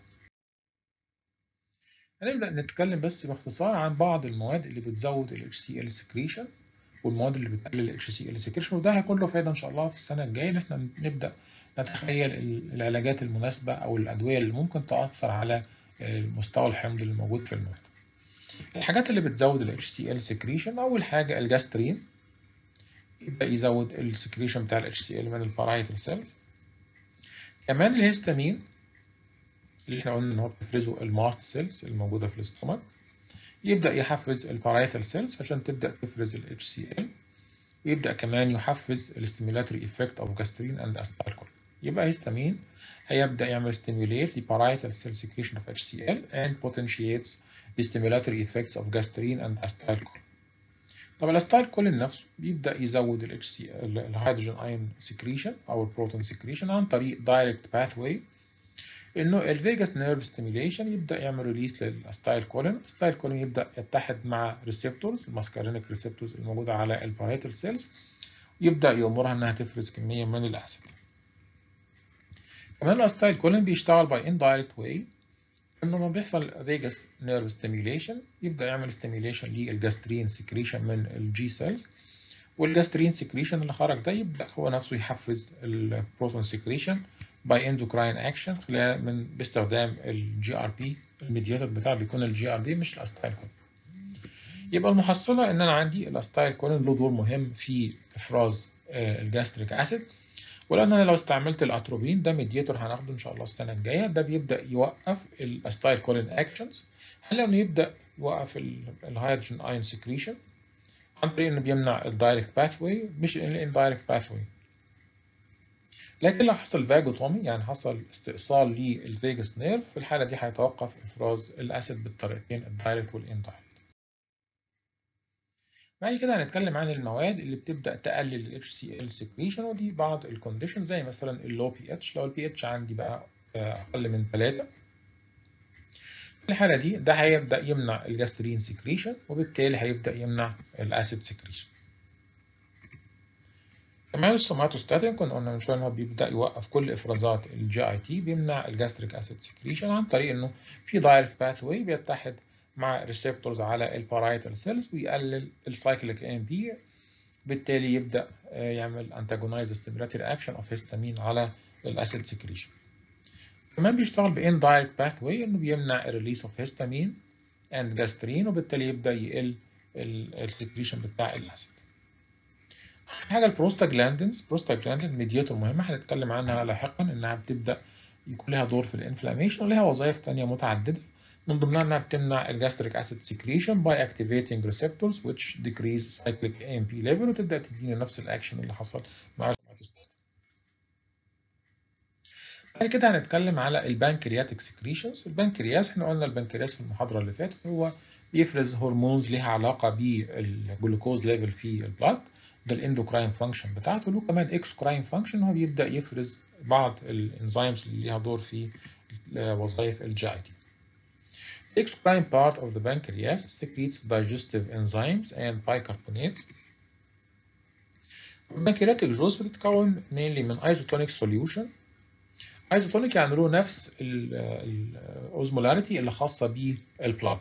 هنبدأ نتكلم بس باختصار عن بعض المواد اللي بتزود ال HCl سكريشن والمواد اللي بتقلل ال HCl سكريشن وده هيكون له فايدة ان شاء الله في السنة الجاية ان احنا نبدأ نتخيل العلاجات المناسبة أو الأدوية اللي ممكن تأثر على مستوى الحمض اللي موجود في المعدة. الحاجات اللي بتزود ال HCl secretion أول حاجة الجاسترين يبدأ يزود السكريشن بتاع ال HCl من البارايتال سيلز كمان الهستامين اللي احنا قلنا ان هو بيفرزه الماست سيلز الموجوده في الاستومك يبدا يحفز البارايتال سيلز عشان تبدا تفرز ال HCl ويبدا كمان يحفز الاستيمولاتوري افكت اوف جاسترين اند استالكول يبقى هيستامين هيبدا يعمل stimulate the parietal cell secretion of HCl and potentiates the stimulatory effects of gastrin and acetylcholine. طب الاستايلكولين نفسه بيبدا يزود ال HCl الهيدروجين ايون سكريشن او البروتون سكريشن عن طريق دايركت باثواي انه الفيجاس نيرف ستيميوليشن يبدا يعمل ريليس للاستايلكولين الاستايلكولين يبدا يتحد مع ريسبتورز الماسكارينيك ريسبتورز الموجوده على الباريتال سيلز يبدا يامرها انها تفرز كميه من الاسيد كمان الاستايلكولين بيشتغل باي اندايركت واي انه لما بيحصل فيجاس نيرف ستيميوليشن يبدا يعمل ستيميوليشن للجاسترين سكريشن من الجي سيلز والجاسترين سكريشن اللي خرج ده يبدا هو نفسه يحفز البروتون سكريشن باي اندوكراين اكشن خلال من باستخدام الجي ار بي الميدياتور بتاعه بيكون الجي ار بي مش الاستايلكولين يبقى المحصله ان انا عندي الاستايلكولين له دور مهم في افراز الجاستريك اسيد ولان انا لو استعملت الاتروبين ده ميدياتور هناخده ان شاء الله السنه الجايه ده بيبدا يوقف الاستايلكولين اكشنز هل انه يبدا يوقف الهيدروجين ايون سكريشن عن طريق انه بيمنع الدايركت باثواي مش الاندايركت باثواي لكن لو حصل فاجوتومي يعني حصل استئصال للفيجاس نيرف في الحاله دي هيتوقف افراز الاسيد بالطريقتين الدايركت والاندايركت بعد كده هنتكلم عن المواد اللي بتبدا تقلل ال HCl secretion ودي بعض الكونديشن زي مثلا اللو بي اتش لو البي اتش عندي بقى اقل من 3 في الحاله دي ده هيبدا يمنع الجاسترين سكريشن وبالتالي هيبدا يمنع الاسيد سكريشن كمان السوماتوستاتين كنا قلنا من شويه ان هو بيبدا يوقف كل افرازات الجي اي تي بيمنع الجاستريك اسيد سكريشن عن طريق انه في دايركت باثواي بيتحد مع ريسبتورز على البارايتال سيلز ويقلل السايكليك ام بي بالتالي يبدا يعمل انتاجونايز ستيمولاتوري اكشن اوف هيستامين على الاسيد سكريشن كمان بيشتغل بان دايركت باثواي انه بيمنع الريليس اوف هيستامين اند جاسترين وبالتالي يبدا يقل السكريشن بتاع الاسيد حاجه البروستاجلاندينز بروستاجلاندين ميدياتور مهمه هنتكلم عنها لاحقا انها بتبدا يكون لها دور في الانفلاميشن ولها وظائف ثانيه متعدده من ضمنها انها بتمنع الجاستريك اسيد سكريشن باي activating receptors which decrease cyclic AMP level وتبدا تدينا نفس الاكشن اللي حصل مع السوماتوستات. بعد كده هنتكلم على البنكرياتيك سكريشنز، البنكرياس احنا قلنا البنكرياس في المحاضره اللي فاتت هو بيفرز هرمونز ليها علاقه بالجلوكوز ليفل في البلاد ده الاندوكراين فانكشن بتاعته له كمان اكسوكراين فانكشن هو بيبدا يفرز بعض الانزيمز اللي ليها دور في وظائف الجي اي تي. The exocrine part of the pancreas secretes digestive enzymes and bicarbonates. البنكرياتيك جوز بتتكون mainly من isotonic solution. isotonic يعني له نفس الاوزمولاريتي اللي خاصة بالبلاد.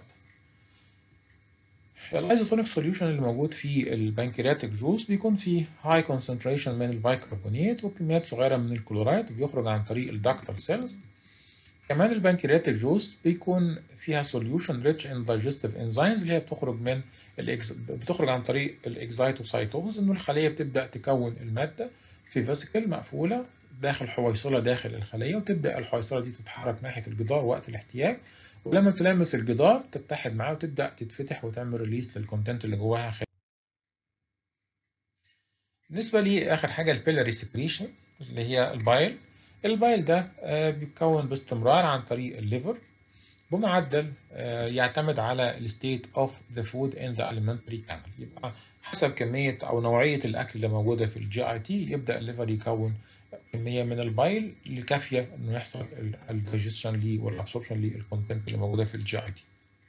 الايزوتونيك سوليوشن اللي موجود في البنكرياتيك جوز بيكون فيه هاي كونسنتريشن من البيكربونات وكميات صغيره من الكلورايد وبيخرج عن طريق الدكتال سيلز كمان البنكرياتيك جوز بيكون فيها سوليوشن ريتش ان دايجستيف انزيمز اللي هي بتخرج من الإكز... بتخرج عن طريق الاكزايتوسايتوز انه الخليه بتبدا تكون الماده في فيسيكل مقفوله داخل حويصله داخل الخليه وتبدا الحويصله دي تتحرك ناحيه الجدار وقت الاحتياج ولما تلامس الجدار تتحد معاه وتبدا تتفتح وتعمل ريليس للكونتنت اللي جواها خلال. بالنسبه لاخر حاجه البيلاري سكريشن اللي هي البايل البايل ده بيتكون باستمرار عن طريق الليفر بمعدل يعتمد على الستيت اوف ذا فود ان ذا alimentary كانال يبقى حسب كميه او نوعيه الاكل اللي موجوده في الجي اي تي يبدا الليفر يكون كميه من البايل اللي كافيه انه يحصل الدايجيشن ليه والابسوربشن للكونتنت اللي موجوده في الجي اي تي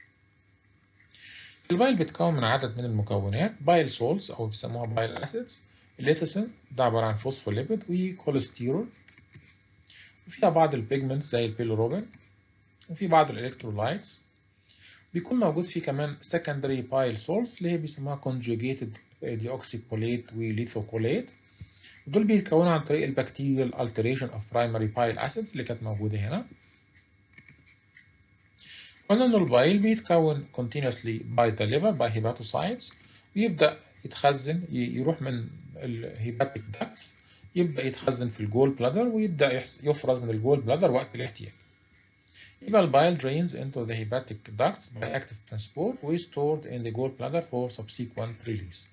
البايل بيتكون من عدد من المكونات بايل سولز او بيسموها بايل اسيدز الليثوسين ده عباره عن فوسفوليبيد وكوليسترول وفيها بعض البيجمنتس زي البيلوروبين وفي بعض الالكترولايتس بيكون موجود فيه كمان secondary bile salts اللي هي بيسموها conjugated deoxycholate وليثوكوليت دول بيتكونوا عن طريق البكتيريال alteration of primary bile acids اللي كانت موجودة هنا قلنا ان البايل بيتكون continuously by the liver by hepatocytes ويبدا يتخزن يروح من الهيباتيك داكتس يبدا يتخزن في الجول بلادر ويبدا يفرز من الجول بلادر وقت الاحتياج يبقى البايل drains into the hepatic ducts by active transport و stored in the gallbladder for subsequent release.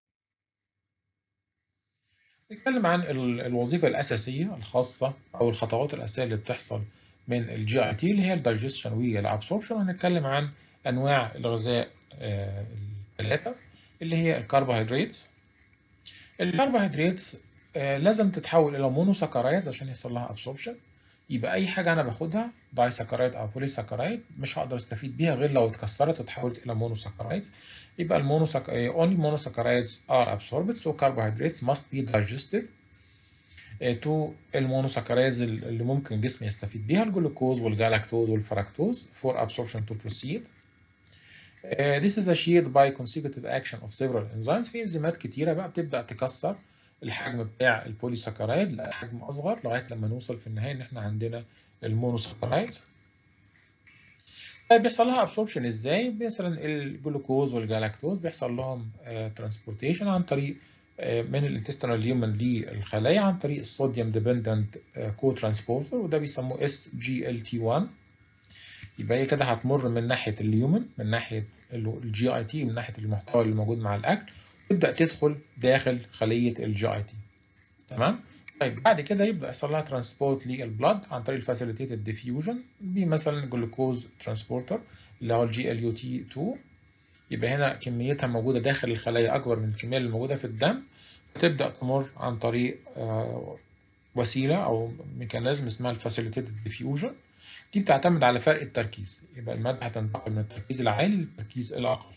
نتكلم عن الوظيفة الأساسية الخاصة أو الخطوات الأساسية اللي بتحصل من الجي اي تي اللي هي الدايجستشن والابسوربشن وهنتكلم عن أنواع الغذاء الثلاثة اللي هي الكربوهيدرات الكربوهيدرات لازم تتحول إلى مونوساكرايد عشان يحصل لها ابسوربشن يبقى اي حاجه انا باخدها داي سكرايد او بولي سكرايد مش هقدر استفيد بيها غير لو اتكسرت وتحولت الى مونوساكرايدز يبقى المونوساك only monosaccharides are absorbed so carbohydrates must be digested to المونوساكرايدز اللي ممكن الجسم يستفيد بيها الجلوكوز والجلاكتوز والفركتوز for absorption to proceed Uh, this is achieved by consecutive action of several enzymes في انزيمات كتيره بقى بتبدا تكسر الحجم بتاع البوليساكرايد لحجم اصغر لغايه لما نوصل في النهايه ان احنا عندنا المونوساكرايد طيب بيحصل لها ابسوربشن ازاي مثلا الجلوكوز والجلاكتوز بيحصل لهم ترانسبورتيشن عن طريق من الانتستينال اليومن للخلايا عن طريق الصوديوم ديبندنت كو ترانسبورتر وده بيسموه اس جي ال تي 1 يبقى هي كده هتمر من ناحيه اليومن من ناحيه الجي اي تي من ناحيه المحتوى اللي موجود مع الاكل تبدا تدخل داخل خليه الجي اي تي تمام طيب بعد كده يبدا يحصل لها ترانسبورت للبلد عن طريق الفاسيليتيتد ديفيوجن بمثلا جلوكوز ترانسبورتر اللي هو الجي ال يو تي 2 يبقى هنا كميتها موجوده داخل الخلايا اكبر من الكميه اللي موجوده في الدم فتبدا تمر عن طريق وسيله او ميكانيزم اسمها الفاسيليتيتد ديفيوجن دي بتعتمد على فرق التركيز يبقى الماده هتنتقل من التركيز العالي للتركيز الاقل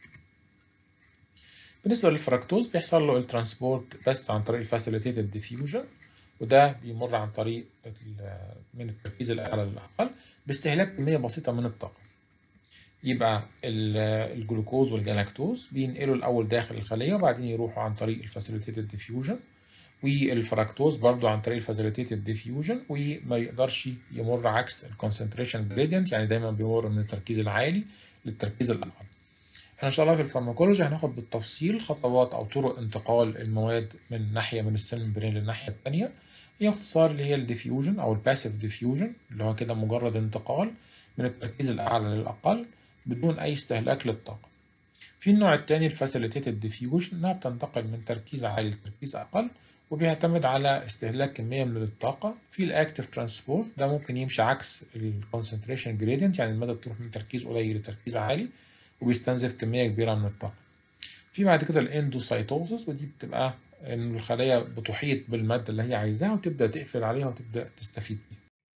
بالنسبه للفركتوز بيحصل له الترانسبورت بس عن طريق الفاسيليتيتد ديفيوجن وده بيمر عن طريق من التركيز الاعلى للاقل باستهلاك كميه بسيطه من الطاقه يبقى الجلوكوز والجلاكتوز بينقلوا الاول داخل الخليه وبعدين يروحوا عن طريق الفاسيليتيتد ديفيوجن والفركتوز برضو عن طريق الفاسيليتيتد ديفيوجن وما يقدرش يمر عكس الكونسنتريشن جريدينت يعني دايما بيمر من التركيز العالي للتركيز الاقل احنا ان شاء الله في الفارماكولوجي هناخد بالتفصيل خطوات او طرق انتقال المواد من ناحيه من السيل ممبرين للناحيه الثانيه هي اختصار اللي هي الديفيوجن او الباسيف ديفيوجن اللي هو كده مجرد انتقال من التركيز الاعلى للاقل بدون اي استهلاك للطاقه في النوع الثاني الفاسيليتيتد ديفيوجن انها بتنتقل من تركيز عالي لتركيز اقل وبيعتمد على استهلاك كميه من الطاقه في الاكتيف ترانسبورت ده ممكن يمشي عكس الكونسنتريشن جريدينت يعني الماده تروح من تركيز قليل لتركيز عالي وبيستنزف كميه كبيره من الطاقه في بعد كده الاندوسايتوزس ودي بتبقى ان الخلايا بتحيط بالماده اللي هي عايزاها وتبدا تقفل عليها وتبدا تستفيد بيها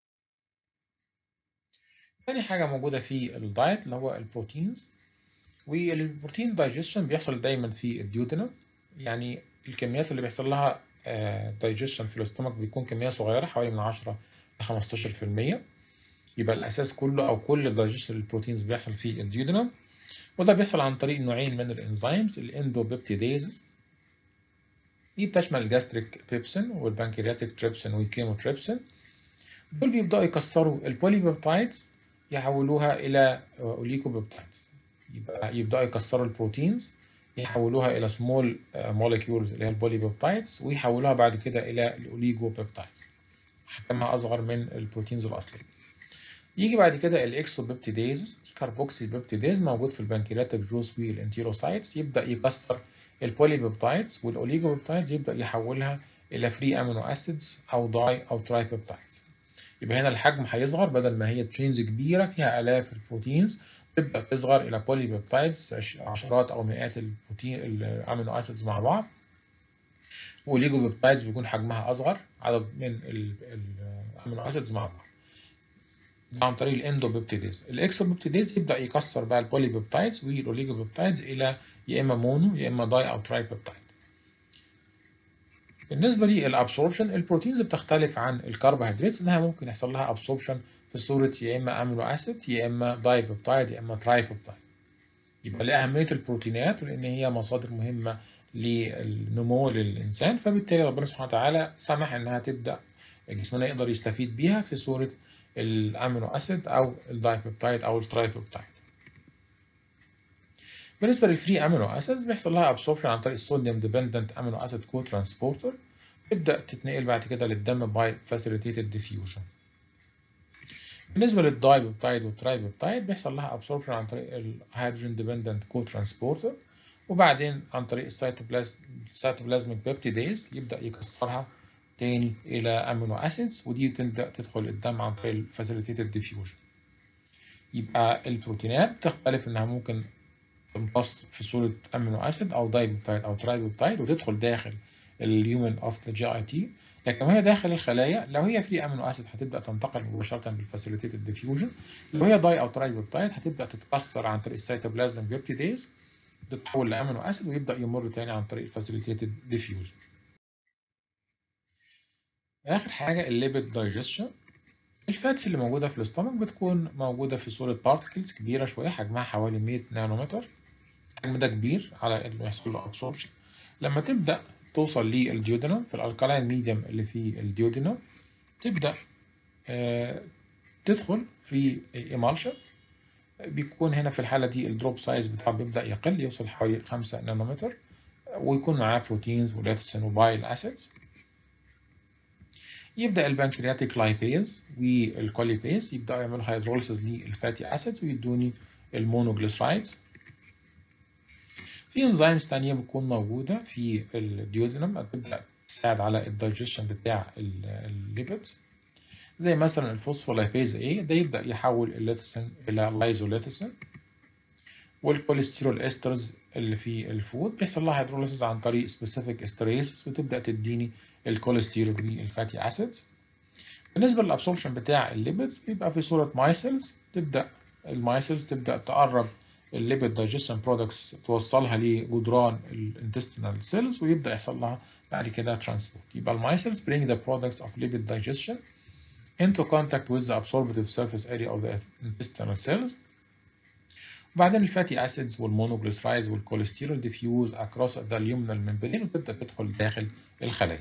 تاني حاجه موجوده في الدايت اللي هو البروتينز والبروتين دايجيشن بيحصل دايما في الديوتينم يعني الكميات اللي بيحصل لها دايجيشن في الاستومك بيكون كميه صغيره حوالي من 10 ل 15% يبقى الاساس كله او كل الدايجيشن للبروتينز بيحصل في الديودينم وده بيحصل عن طريق نوعين من الانزيمز الاندوبيبتيديز دي بتشمل الجاستريك بيبسين والبنكرياتيك تريبسين والكيموتريبسين دول بيبداوا يكسروا البوليبيبتايدز يحولوها الى اوليكوبيبتايدز يبقى يبداوا يكسروا البروتينز يحولوها الى سمول موليكيولز اللي هي البوليبيبتايدز ويحولوها بعد كده الى الاوليجوبيبتايدز حجمها اصغر من البروتينز الاصليه يجي بعد كده الاكسوبيبتيديز الكربوكسي بيبتيديز موجود في البنكرياتيك جوز والانتيروسايتس يبدا يكسر البوليبيبتايدز والاوليجوبيبتايدز يبدا يحولها الى فري امينو اسيدز او داي او تراي بيبتايدز يبقى هنا الحجم هيصغر بدل ما هي تشينز كبيره فيها الاف البروتينز تبدا تصغر الى بوليبيبتايدز عشرات او مئات البروتين الامينو اسيدز مع بعض والاوليجوبيبتايدز بيكون حجمها اصغر عدد من الامينو اسيدز مع بعض عن طريق الاندوبيبتيديز الاكسوبيبتيديز يبدا يكسر بقى البوليبيبتايدز والاوليجوبيبتايدز الى يا اما مونو يا اما داي او تراي بيبتايد بالنسبه للابسوربشن البروتينز بتختلف عن الكربوهيدرات انها ممكن يحصل لها ابسوربشن في صوره يا اما امينو اسيد يا اما داي بيبتايد يا اما تراي بيبتايد يبقى لاهميه البروتينات ولان هي مصادر مهمه للنمو للانسان فبالتالي ربنا سبحانه وتعالى سمح انها تبدا جسمنا يقدر يستفيد بيها في صوره الامينو اسيد او الدايبيبتايد او الترايبيبتايد بالنسبه للفري امينو اسيدز بيحصل لها ابسوربشن عن طريق الصوديوم ديبندنت امينو اسيد كو ترانسبورتر تبدا تتنقل بعد كده للدم باي فاسيليتيتد ديفيوجن بالنسبه للدايبيبتايد والترايبيبتايد بيحصل لها ابسوربشن عن طريق الهيدروجين ديبندنت كو ترانسبورتر وبعدين عن طريق السيتوبلازم السيتوبلازميك بيبتيديز يبدا يكسرها تاني الى امينو اسيدز ودي تبدا تدخل الدم عن طريق الفاسيليتيتد ديفيوجن يبقى البروتينات بتختلف انها ممكن تمتص في صوره امينو اسيد او دايبيبتايد او ترايبيبتايد وتدخل داخل اليومن اوف ذا جي اي تي لكن وهي داخل الخلايا لو هي فري امينو اسيد هتبدا تنتقل مباشره بالفاسيليتيتد ديفيوجن لو هي داي او ترايبيبتايد هتبدا تتكسر عن طريق السيتوبلازم بيبتيديز تتحول لامينو اسيد ويبدا يمر تاني عن طريق الفاسيليتيتد ديفيوجن اخر حاجه الليبيد دايجيشن الفاتس اللي موجوده في الاستمك بتكون موجوده في صوره بارتكلز كبيره شويه حجمها حوالي 100 نانومتر الحجم ده كبير على انه يحصل له ابسوربشن لما تبدا توصل للديودينم في الالكالاين ميديم اللي في الديودينم تبدا آه تدخل في ايمالشن بيكون هنا في الحاله دي الدروب سايز بتاعه بيبدا يقل يوصل حوالي 5 نانومتر ويكون معاه بروتينز وليثسين وبايل اسيدز يبدا البنكرياتيك لايبيز والكوليبيز يبداوا يعملوا هيدروليسيس للفاتي اسيدز ويدوني المونوجليسرايدز في انزيمز تانية بتكون موجودة في الديودينم بتبدأ تساعد على الدايجيشن بتاع الليبيدز زي مثلا الفوسفولايبيز A ده يبدأ يحول الليتسين إلى لايزوليتسين والكوليسترول استرز اللي في الفود بيحصل لها هيدروليسيس عن طريق سبيسيفيك استريسز وتبدأ تديني الكوليسترول والفاتي اسيدز بالنسبة للابسوربشن بتاع الليبيدز بيبقى في صورة مايسلز تبدأ المايسلز تبدأ تقرب الليبيد دايجيشن برودكتس توصلها لجدران الانتستينال سيلز ويبدا يحصل لها بعد كده ترانسبورت يبقى المايسلز bring the products of lipid digestion into contact with the absorptive surface area of the intestinal cells وبعدين الفاتي اسيدز والمونوجليسرايدز والكوليسترول diffuse across the luminal membrane وتبدا تدخل داخل الخلايا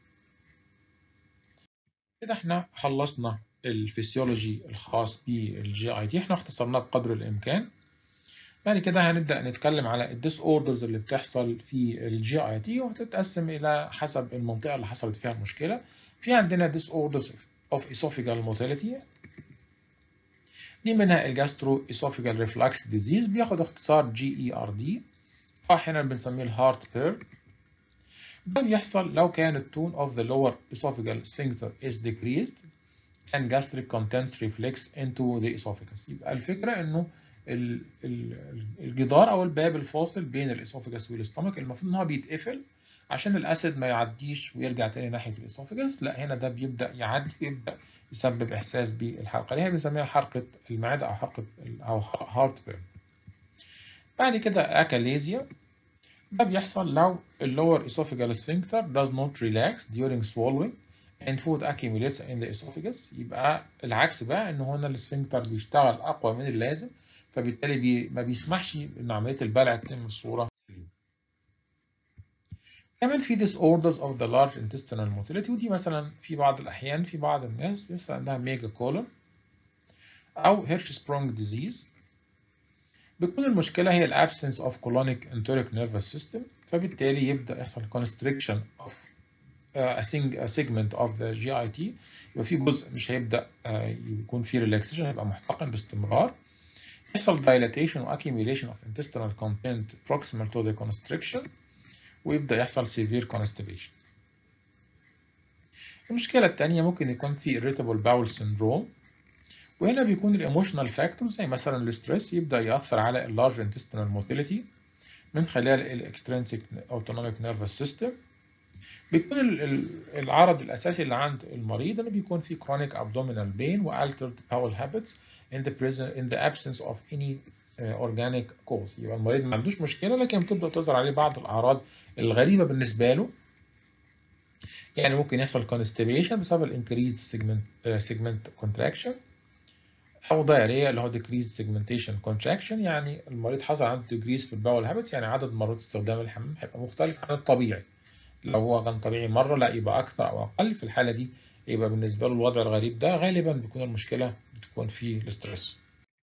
كده احنا خلصنا الفسيولوجي الخاص بالجي اي تي احنا اختصرناه بقدر الامكان بعد كده هنبدأ نتكلم على الديس اوردرز اللي بتحصل في الجي اي تي وهتتقسم إلى حسب المنطقة اللي حصلت فيها المشكلة. في عندنا ديس اوردرز اوف اسوفيجال موتيليتي دي منها الجاسترو اسوفيجال ريفلكس ديزيز بياخد اختصار جي اي ار دي احيانا بنسميه الهارت بير ده بيحصل لو كان التون of the lower esophageal sphincter is decreased and gastric contents reflex into the esophagus يبقى الفكرة انه الجدار او الباب الفاصل بين الاسوفجس والاستومك المفروض ان هو بيتقفل عشان الاسيد ما يعديش ويرجع تاني ناحيه الاسوفجس لا هنا ده بيبدا يعدي ويبدا يسبب احساس بالحرقه اللي هي بنسميها حرقه المعده او حرقه او هارت بيرن بعد كده اكاليزيا ده بيحصل لو اللور esophageal sphincter does not relax during swallowing and food accumulates in the esophagus يبقى العكس بقى ان هنا السفنكتر بيشتغل اقوى من اللازم فبالتالي بي ما بيسمحش ان عمليه البلع تتم بصوره كمان في disorders of the large intestinal motility ودي مثلا في بعض الاحيان في بعض الناس بيحصل عندها ميجا كولون او هيرشسبرونج ديزيز بتكون المشكله هي الابسنس اوف colonic enteric nervous system فبالتالي يبدا يحصل constriction of a segment of the GIT يبقى في جزء مش هيبدا يكون فيه relaxation هيبقى محتقن باستمرار يحصل dilatation و accumulation of intestinal content proximal to the constriction ويبدأ يحصل severe constipation. المشكلة التانية ممكن يكون في irritable bowel syndrome وهنا بيكون الايموشنال فاكتور زي مثلا الستريس يبدأ يأثر على اللارج intestinal motility من خلال الاكسترنسيك autonomic nervous system بيكون العرض الأساسي اللي عند المريض إنه بيكون في chronic abdominal pain و altered bowel habits in the present in the absence of any uh, organic cause يبقى المريض ما عندوش مشكله لكن بتبدا تظهر عليه بعض الاعراض الغريبه بالنسبه له يعني ممكن يحصل constipation بسبب الانكريزد segment uh, segment contraction او diarrhea اللي هو decreased segmentation contraction يعني المريض حصل عنده decrease في الباول هابتس يعني عدد مرات استخدام الحمام هيبقى مختلف عن الطبيعي لو هو كان طبيعي مره لا يبقى اكثر او اقل في الحاله دي يبقى بالنسبة له الوضع الغريب ده غالبا بيكون المشكلة بتكون في الاسترس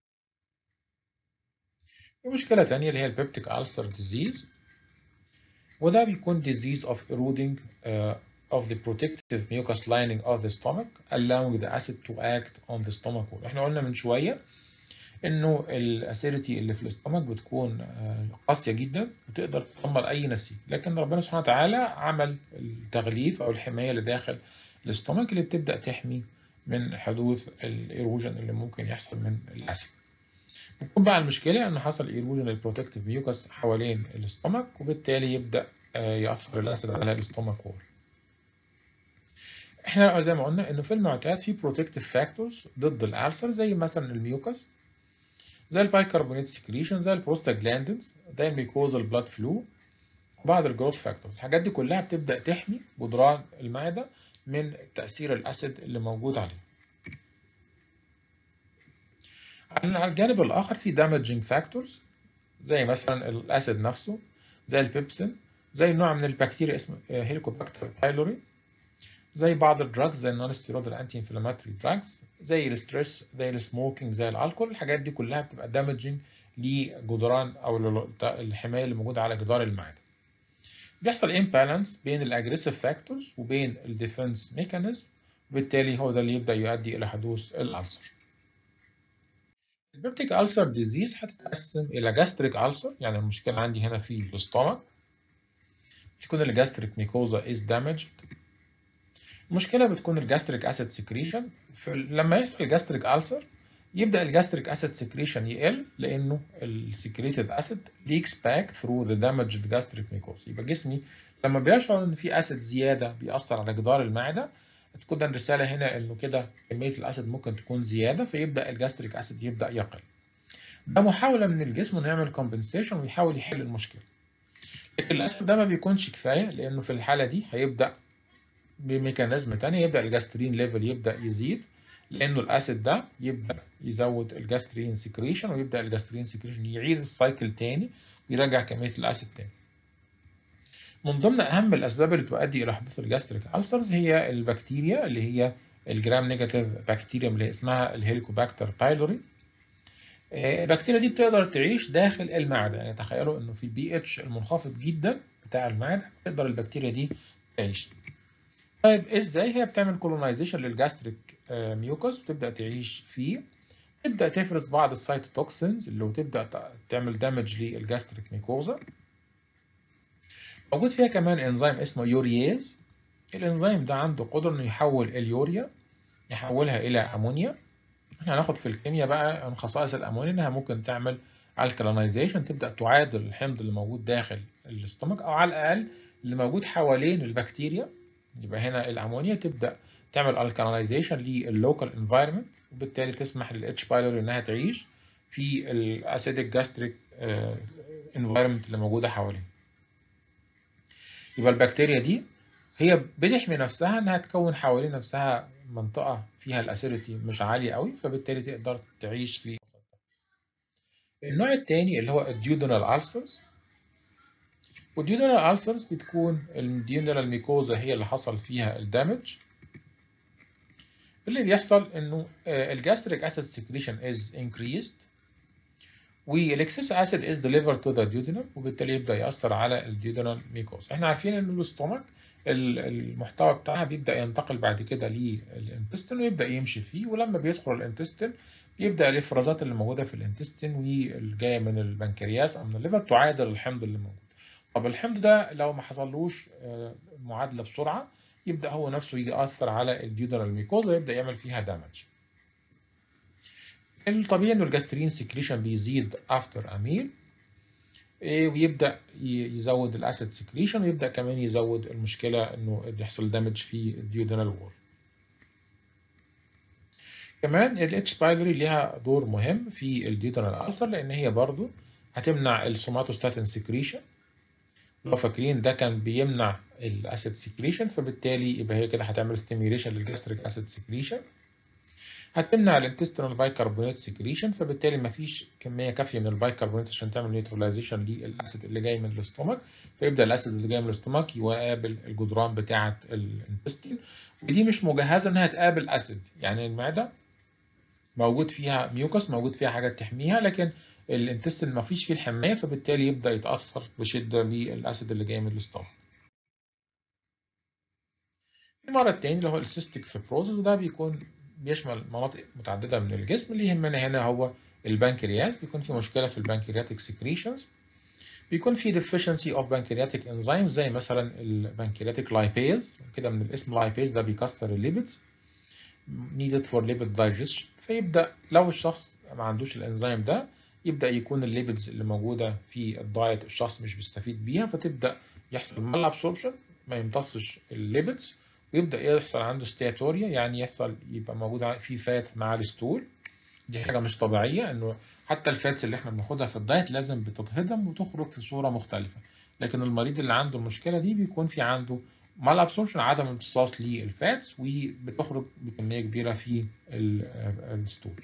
مشكلة تانية اللي هي البيبتيك ألسر ديزيز وده بيكون disease of eroding uh, of the protective mucous lining of the stomach allowing the acid to act on the stomach wall. احنا قلنا من شوية انه الاسيديتي اللي في الاستومك بتكون قاسية جدا وتقدر تدمر اي نسيج لكن ربنا سبحانه وتعالى عمل التغليف او الحماية اللي داخل الاستومك اللي بتبدأ تحمي من حدوث الايروجن اللي ممكن يحصل من الاسيد. بتكون بقى المشكلة إن حصل ايروجن البروتكتيف ميوكس حوالين الاستومك وبالتالي يبدأ يأثر الأسيد على الاستومك وول. احنا زي ما قلنا إنه في المعتاد في بروتكتيف فاكتورز ضد الألسر زي مثلا الميوكس زي البايكربونات سكريشن زي البروستاجلاندينز زي الميكوزال بلاد فلو بعض الجروث فاكتورز الحاجات دي كلها بتبدأ تحمي جدران المعدة من تأثير الأسيد اللي موجود عليه. على الجانب الآخر في damaging factors زي مثلا الأسيد نفسه زي البيبسين زي نوع من البكتيريا اسمه هيليكوباكتر بايلوري زي بعض الدراجز زي النون ستيرويد انتي انفلاماتوري دراجز زي الستريس زي السموكينج زي الكحول الحاجات دي كلها بتبقى دامجنج لجدران او الحمايه اللي موجوده على جدار المعده بيحصل امبالانس بين الاجريسيف فاكتورز وبين الديفنس ميكانيزم وبالتالي هو ده اللي يبدا يؤدي الى حدوث الالسر البيبتيك ألسر ديزيز هتتقسم إلى جاستريك ألسر يعني المشكلة عندي هنا في الاستومك بتكون الجاستريك ميكوزا is damaged المشكلة بتكون الجاستريك أسيد سكريشن لما يحصل الجاستريك ألسر يبدأ الجاستريك أسيد سكريشن يقل لأنه السكريتد أسيد leaks back through the damaged gastric mucosa يبقى جسمي لما بيشعر إن في أسيد زيادة بيأثر على جدار المعدة تكون الرسالة هنا إنه كده كمية الأسيد ممكن تكون زيادة فيبدأ الجاستريك أسيد يبدأ يقل. ده محاولة من الجسم إنه يعمل كومبنسيشن ويحاول يحل المشكلة. لكن الأسيد ده ما بيكونش كفاية لأنه في الحالة دي هيبدأ بميكانيزم تاني يبدأ الجاسترين ليفل يبدأ يزيد لأنه الأسيد ده يبدأ يزود الجاسترين سكريشن ويبدأ الجاسترين سكريشن يعيد السايكل تاني ويرجع كمية الأسيد تاني. من ضمن اهم الاسباب اللي تؤدي الى حدوث الجاستريك ألسرز هي البكتيريا اللي هي الجرام نيجاتيف بكتيريا اللي اسمها الهيليكوباكتر بايلوري البكتيريا دي بتقدر تعيش داخل المعده يعني تخيلوا انه في البي اتش المنخفض جدا بتاع المعده تقدر البكتيريا دي تعيش طيب ازاي هي بتعمل كولونايزيشن للجاستريك ميوكوس بتبدا تعيش فيه تبدا تفرز بعض السيتوتوكسينز اللي تبدا تعمل دامج للجاستريك ميكوزا موجود فيها كمان انزيم اسمه يورياز الانزيم ده عنده قدرة انه يحول اليوريا يحولها الى امونيا احنا هناخد في الكيمياء بقى عن خصائص الامونيا انها ممكن تعمل الكالينايزيشن تبدا تعادل الحمض اللي موجود داخل الاستومك او على الاقل اللي موجود حوالين البكتيريا يبقى هنا الامونيا تبدا تعمل الكالينايزيشن لللوكال انفايرمنت وبالتالي تسمح للاتش بايلوري انها تعيش في الاسيدك جاستريك انفايرمنت اللي موجوده حواليه يبقى البكتيريا دي هي بتحمي نفسها انها تكون حوالين نفسها منطقه فيها الاسيديتي مش عاليه قوي فبالتالي تقدر تعيش في النوع الثاني اللي هو الديودونال ألسرز والديودونال ألسرز بتكون الديودونال ميكوزا هي اللي حصل فيها الدامج اللي بيحصل انه الجاستريك اسيد سكريشن از increased والاكسس اسيد از ديليفرد تو ذا duodenum وبالتالي يبدا ياثر على الديودينال ميكوز احنا عارفين ان الاستومك المحتوى بتاعها بيبدا ينتقل بعد كده للانتستين ويبدا يمشي فيه ولما بيدخل الانتستين بيبدا الافرازات اللي موجوده في الانتستين والجايه من البنكرياس او من الليفر تعادل الحمض اللي موجود طب الحمض ده لو ما حصلوش معادله بسرعه يبدا هو نفسه يأثر على الديودينال ميكوز ويبدا يعمل فيها دامج الطبيعي انه الجاسترين سكريشن بيزيد افتر اميل ويبدا يزود الاسيد سكريشن ويبدا كمان يزود المشكله انه يحصل دامج في الديودينال وول كمان الاتش بايلوري ليها دور مهم في الديودينال ألسر لان هي برضو هتمنع السوماتوستاتين سكريشن لو فاكرين ده كان بيمنع الاسيد سكريشن فبالتالي يبقى هي كده هتعمل ستيميوليشن للجاستريك اسيد سكريشن هتمنع الانتستينال بايكربونات سكريشن فبالتالي مفيش كميه كافيه من البايكربونات عشان تعمل نيوتراليزيشن للاسيد اللي جاي من الاستومك فيبدا الاسيد اللي جاي من الاستومك يقابل الجدران بتاعه الانتستين دي مش مجهزه انها تقابل اسيد يعني المعده موجود فيها ميوكس موجود فيها حاجات تحميها لكن الانتستين ما فيش فيه الحمايه فبالتالي يبدا يتاثر بشده بالاسيد اللي جاي من الاستومك المرض التاني اللي هو السيستيك فيبروزس وده بيكون بيشمل مناطق متعدده من الجسم اللي يهمنا هنا هو البنكرياس بيكون في مشكله في البنكرياتيك سكريشنز بيكون في deficiency of pancreatic enzymes زي مثلا البنكرياتيك لايبيز كده من الاسم لايبيز ده بيكسر الليبيدز needed for lipid digestion فيبدا لو الشخص ما عندوش الانزيم ده يبدا يكون الليبيدز اللي موجوده في الدايت الشخص مش بيستفيد بيها فتبدا يحصل مال ابسوربشن ما يمتصش الليبيدز ويبدا يحصل عنده ستياتوريا يعني يحصل يبقى موجود في فات مع الستول دي حاجه مش طبيعيه انه حتى الفاتس اللي احنا بناخدها في الدايت لازم بتتهضم وتخرج في صوره مختلفه لكن المريض اللي عنده المشكله دي بيكون في عنده مال ابسوربشن عدم امتصاص للفاتس وبتخرج بكميه كبيره في الستول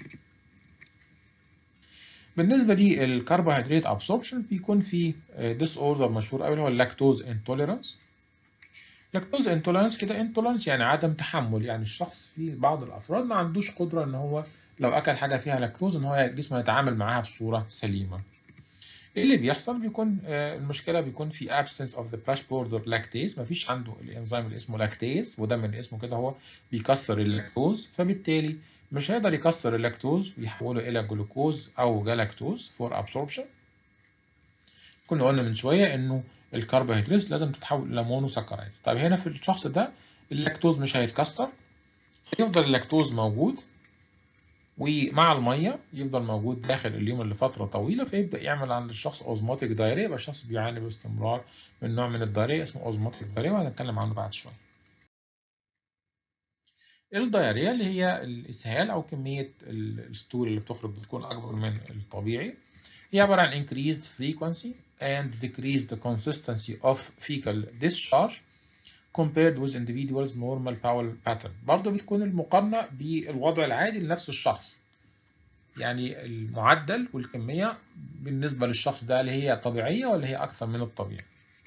بالنسبه للكربوهيدرات ابسوربشن بيكون في ديس اوردر مشهور قوي اللي هو اللاكتوز انتوليرانس لاكتوز انتوليرانس كده انتوليرانس يعني عدم تحمل يعني الشخص في بعض الافراد ما عندوش قدره ان هو لو اكل حاجه فيها لاكتوز ان هو جسمه يتعامل معاها بصوره سليمه ايه اللي بيحصل بيكون المشكله بيكون في absence of the brush border lactase مفيش عنده الانزيم اللي اسمه لاكتيز وده من اسمه كده هو بيكسر اللاكتوز فبالتالي مش هيقدر يكسر اللاكتوز ويحوله الى جلوكوز او جلاكتوز فور ابسوربشن كنا قلنا من شويه انه الكربوهيدرات لازم تتحول الى مونوسكرايد طب هنا في الشخص ده اللاكتوز مش هيتكسر فيفضل اللاكتوز موجود ومع الميه يفضل موجود داخل اليوم لفتره طويله فيبدا يعمل عند الشخص اوزموتيك دايريا يبقى الشخص بيعاني باستمرار من نوع من الدايريا اسمه اوزموتيك دايريا وهنتكلم عنه بعد شويه. الدايريا اللي هي الاسهال او كميه الستول اللي بتخرج بتكون اكبر من الطبيعي هي عباره عن increased frequency and decreased consistency of fecal discharge compared with individuals normal bowel pattern برضه بتكون المقارنة بالوضع العادي لنفس الشخص يعني المعدل والكمية بالنسبة للشخص ده اللي هي طبيعية ولا هي أكثر من الطبيعي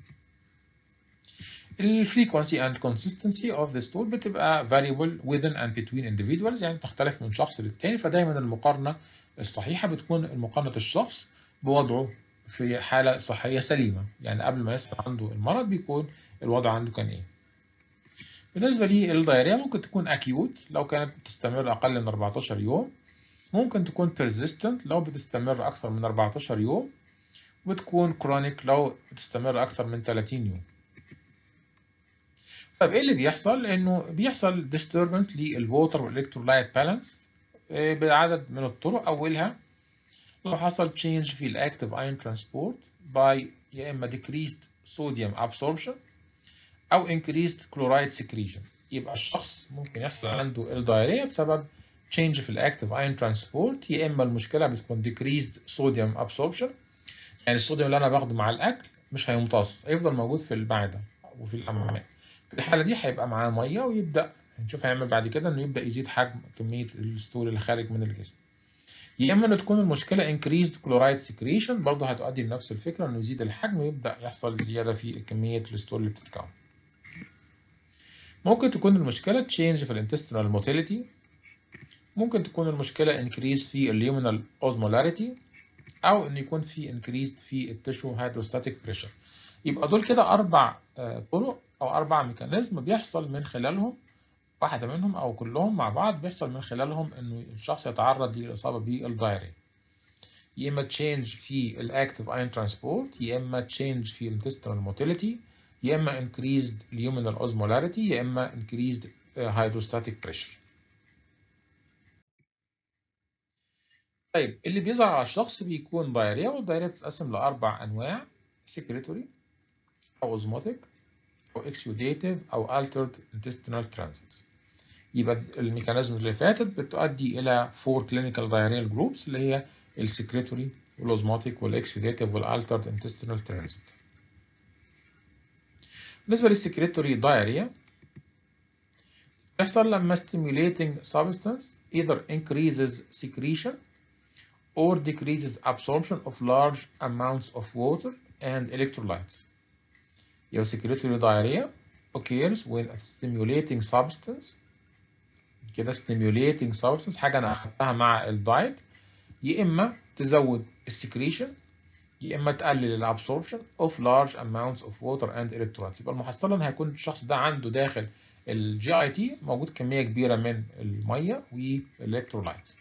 ال frequency and consistency of the stool بتبقى variable within and between individuals يعني تختلف من شخص للتاني فدايما المقارنة الصحيحة بتكون مقارنة الشخص بوضعه في حالة صحية سليمة يعني قبل ما يصل عنده المرض بيكون الوضع عنده كان ايه بالنسبة للدايريا ممكن تكون أكيوت لو كانت بتستمر أقل من 14 يوم ممكن تكون persistent لو بتستمر أكثر من 14 يوم وتكون chronic لو بتستمر أكثر من 30 يوم طيب إيه اللي بيحصل؟ إنه بيحصل disturbance للووتر والإلكترولايت بالانس بعدد من الطرق أولها لو حصل change في الأكتيف ايون ترانسبورت by يا إما decreased sodium absorption او increased chloride secretion يبقى الشخص ممكن يحصل عنده الدايريا بسبب change في الاكتيف ايون ترانسبورت يا اما المشكله بتكون decreased sodium absorption يعني الصوديوم اللي انا باخده مع الاكل مش هيمتص هيفضل موجود في المعده وفي الامعاء في الحاله دي هيبقى معاه ميه ويبدا نشوف هيعمل بعد كده انه يبدا يزيد حجم كميه الستول اللي خارج من الجسم يا اما ان تكون المشكله increased chloride secretion برضه هتؤدي لنفس الفكره انه يزيد الحجم ويبدا يحصل زياده في كميه الستول اللي بتتكون ممكن تكون المشكلة change في الانتستينال موتيليتي ممكن تكون المشكلة increase في اليومينال osmolarity أو إن يكون في increased في التشو هيدروستاتيك بريشر يبقى دول كده أربع طرق أو أربع ميكانيزم بيحصل من خلالهم واحدة منهم أو كلهم مع بعض بيحصل من خلالهم إنه الشخص يتعرض للإصابة بالدايريا يا إما change في الأكتيف ايون ترانسبورت يا إما change في الانتستينال موتيليتي يا اما increased luminal osmolarity يا اما increased hydrostatic pressure. طيب اللي بيظهر على الشخص بيكون دايريا والدايريا بتتقسم لاربع انواع secretory او osmotic او exudative او altered intestinal transits. يبقى الميكانيزم اللي فاتت بتؤدي الى four clinical diarrheal groups اللي هي السكريتوري والاوزموتيك والاكسيديتيف والالترد intestinal transit. بالنسبة للسكريتوري دايريا بيحصل لما stimulating substance either increases secretion or decreases absorption of large amounts of water and electrolytes. يبقى secretory diarrhea occurs when a stimulating substance كده stimulating substance حاجة أنا أخدتها مع الدايت يا إما تزود السكريشن يا إما تقلل الابسوربشن of large amounts of water and electrolytes يبقى المحصلة إن هيكون الشخص ده عنده داخل الجي اي تي موجود كمية كبيرة من المية والالكترولايتس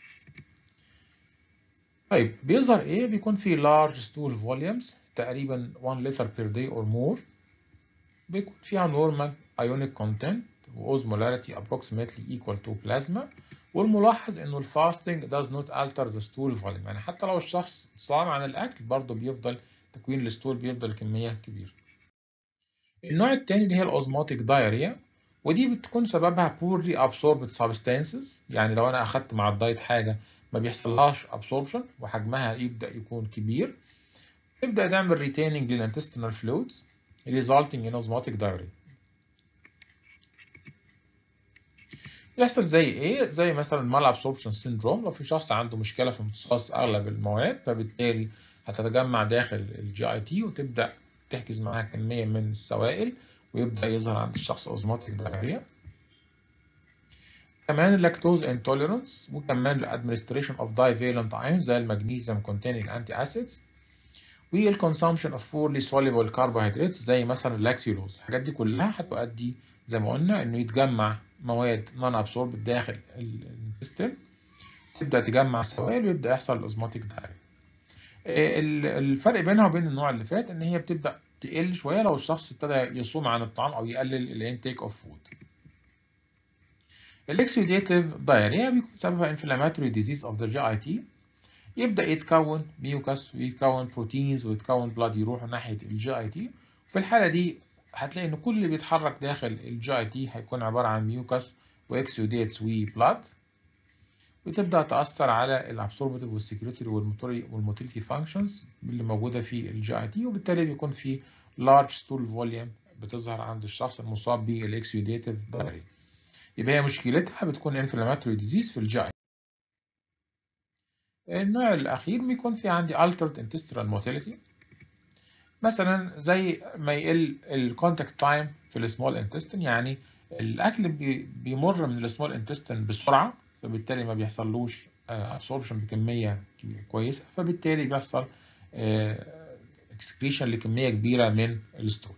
طيب بيظهر ايه بيكون في large stool volumes تقريبا 1 liter per day or more بيكون فيها normal ionic content وosmolarity approximately equal to plasma والملاحظ انه الفاستنج does not alter the stool volume يعني حتى لو الشخص صام عن الاكل برضه بيفضل تكوين الستول بيفضل كميه كبيره النوع الثاني اللي هي الاوزموتيك دايريا ودي بتكون سببها poorly absorbed substances يعني لو انا اخدت مع الدايت حاجه ما بيحصلهاش absorption وحجمها يبدا يكون كبير تبدا تعمل retaining للintestinal fluids resulting in osmotic diarrhea يحصل زي ايه زي مثلا مال ابسوربشن سيندروم لو في شخص عنده مشكله في امتصاص اغلب المواد فبالتالي هتتجمع داخل الجي اي تي وتبدا تحجز معاها كميه من السوائل ويبدا يظهر عند الشخص اوزموتيك دايريا كمان اللاكتوز انتوليرانس وكمان الادمنستريشن اوف داي فالنت ايونز زي المغنيسيوم كونتيننج انتي اسيدز والكونسامشن اوف بورلي سوليبل كربوهيدرات زي مثلا اللاكتيلوز الحاجات دي كلها هتؤدي زي ما قلنا انه يتجمع مواد نون ابسورب داخل الانتستين تبدا تجمع سوائل ويبدا يحصل الاوزموتيك دايريا الفرق بينها وبين النوع اللي فات ان هي بتبدا تقل شويه لو الشخص ابتدى يصوم عن الطعام او يقلل الانتيك اوف فود الاكسيديتيف دايريا بيكون سببها انفلاماتوري ديزيز اوف ذا جي اي تي يبدا يتكون ميوكس ويتكون بروتينز ويتكون بلاد يروحوا ناحيه الجي اي تي في الحاله دي هتلاقي ان كل اللي بيتحرك داخل الجي اي تي هيكون عباره عن ميوكس واكسيوديتس وبلاد وتبدا تاثر على الابسوربتيف والسكريتوري والموتيليتي فانكشنز اللي موجوده في الجي اي تي وبالتالي بيكون في لارج ستول فوليوم بتظهر عند الشخص المصاب بالاكسيوديتيف دايريا يبقى هي مشكلتها بتكون انفلاماتوري ديزيز في الجي اي النوع الاخير بيكون في عندي altered intestinal motility مثلا زي ما يقل الكونتاكت تايم في السمول انتستين يعني الاكل بي بيمر من السمول انتستين بسرعه فبالتالي ما بيحصلوش ابسوربشن بكميه كويسه فبالتالي بيحصل اكسكريشن لكميه كبيره من الستول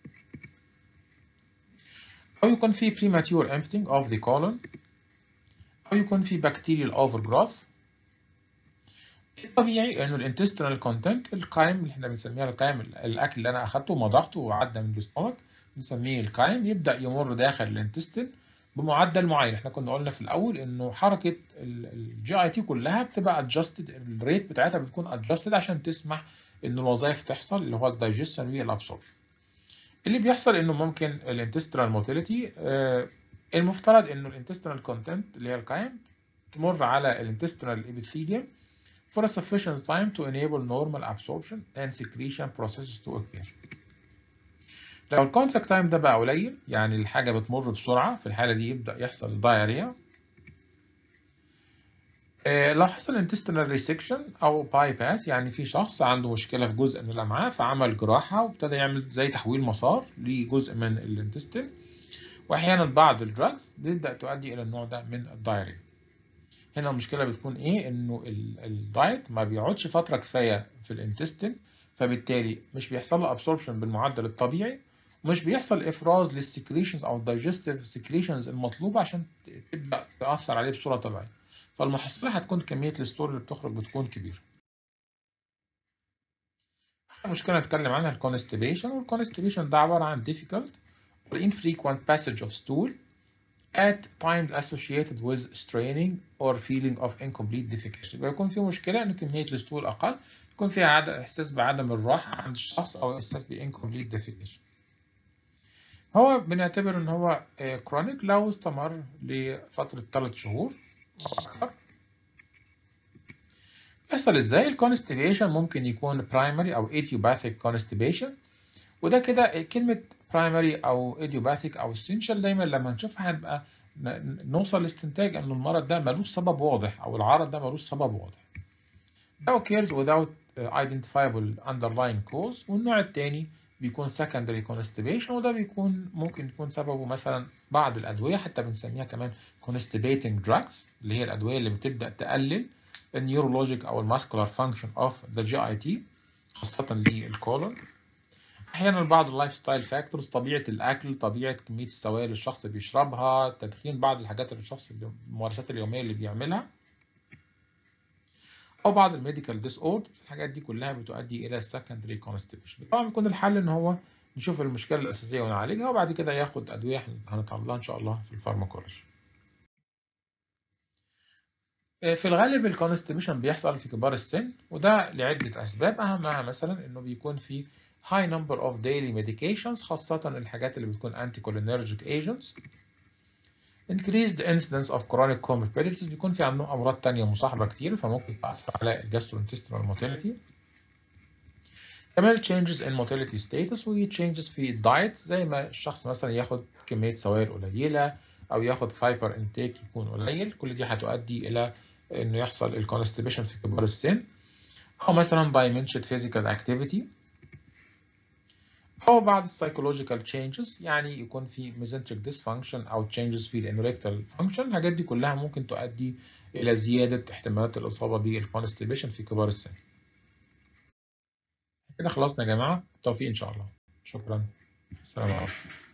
او يكون في premature emptying of the colon او يكون في bacterial overgrowth الطبيعي انه الانتستينال كونتنت القائم اللي احنا بنسميها القائم الاكل اللي انا اخدته ومضغته وعدى من الاستومك بنسميه القائم يبدا يمر داخل الانتستين بمعدل معين احنا كنا قلنا في الاول انه حركه الجي اي تي كلها بتبقى ادجستد الريت بتاعتها بتكون ادجستد عشان تسمح ان الوظائف تحصل اللي هو الدايجيشن والابسوربشن اللي بيحصل انه ممكن الانتستينال موتيليتي المفترض انه الانتستينال كونتنت اللي هي القائم تمر على الانتستينال epithelium for a sufficient time to enable normal absorption and secretion processes to occur. لو الكونتاكت تايم ده بقى قليل يعني الحاجة بتمر بسرعة في الحالة دي يبدأ يحصل دايريا لو حصل intestinal resection أو bypass يعني في شخص عنده مشكلة في جزء من الأمعاء فعمل جراحة وابتدى يعمل زي تحويل مسار لجزء من الانتستين وأحيانا بعض الدراجز بتبدأ تؤدي إلى النوع ده من الدايريا هنا المشكله بتكون ايه انه الدايت ما بيقعدش فتره كفايه في الانتستين فبالتالي مش بيحصل له ابسوربشن بالمعدل الطبيعي ومش بيحصل افراز للسكريشنز او الدايجستيف سكريشنز المطلوبه عشان تبدا تاثر عليه بصوره طبيعيه فالمحصله هتكون كميه الستور اللي بتخرج بتكون كبيره مشكله نتكلم عنها الكونستيبيشن والكونستيبيشن ده عباره عن difficult or infrequent passage of stool at times associated with straining or feeling of incomplete defecation يبقى يكون في مشكلة إن كمية الستول أقل يكون فيها عدم إحساس بعدم الراحة عند الشخص أو إحساس ب incomplete defecation هو بنعتبر إن هو كرونيك لو استمر لفترة 3 شهور أو أكثر يحصل إزاي الكونستيبيشن ممكن يكون primary أو idiopathic constipation وده كده كلمة primary أو idiopathic أو essential دايما لما نشوفها هنبقى نوصل لاستنتاج إن المرض ده ملوش سبب واضح أو العرض ده ملوش سبب واضح. ده occurs without identifiable underlying cause والنوع التاني بيكون secondary constipation وده بيكون ممكن يكون سببه مثلا بعض الأدوية حتى بنسميها كمان constipating drugs اللي هي الأدوية اللي بتبدأ تقلل النيورولوجيك أو الماسكولار فانكشن اوف ذا جي اي تي خاصة للكولون أحيانا بعض اللايف ستايل فاكتورز طبيعة الأكل طبيعة كمية السوائل اللي الشخص بيشربها تدخين بعض الحاجات اللي الشخص الممارسات اليومية اللي بيعملها او بعض الميديكال ديس اوردرز الحاجات دي كلها بتؤدي الى secondary كونستيبيشن طبعا بيكون الحل ان هو نشوف المشكله الاساسيه ونعالجها وبعد كده ياخد ادويه هنتعرض لها ان شاء الله في الفارماكولوجي في الغالب الكونستيبيشن بيحصل في كبار السن وده لعده اسباب اهمها مثلا انه بيكون في high number of daily medications خاصه الحاجات اللي بتكون anticholinergic agents increased incidence of chronic comorbidities بيكون في عندهم أمراض تانية مصاحبة كتير فممكن تأثر على الجاستروintestinal motility كمان changes in motility status و changes في الدايت زي ما الشخص مثلا ياخد كمية سوائل قليلة أو ياخد فايبر انتيك يكون قليل كل دي هتؤدي إلى إنه يحصل الكونستيبيشن في كبار السن أو مثلا diminished physical activity أو بعض السايكولوجيكال تشينجز يعني يكون في ميزنتريك ديسفانكشن أو تشينجز في الانوريكتال فانكشن الحاجات دي كلها ممكن تؤدي إلى زيادة احتمالات الإصابة بالكونستيبيشن في كبار السن. كده خلصنا يا جماعة، التوفيق إن شاء الله. شكرا. السلام عليكم.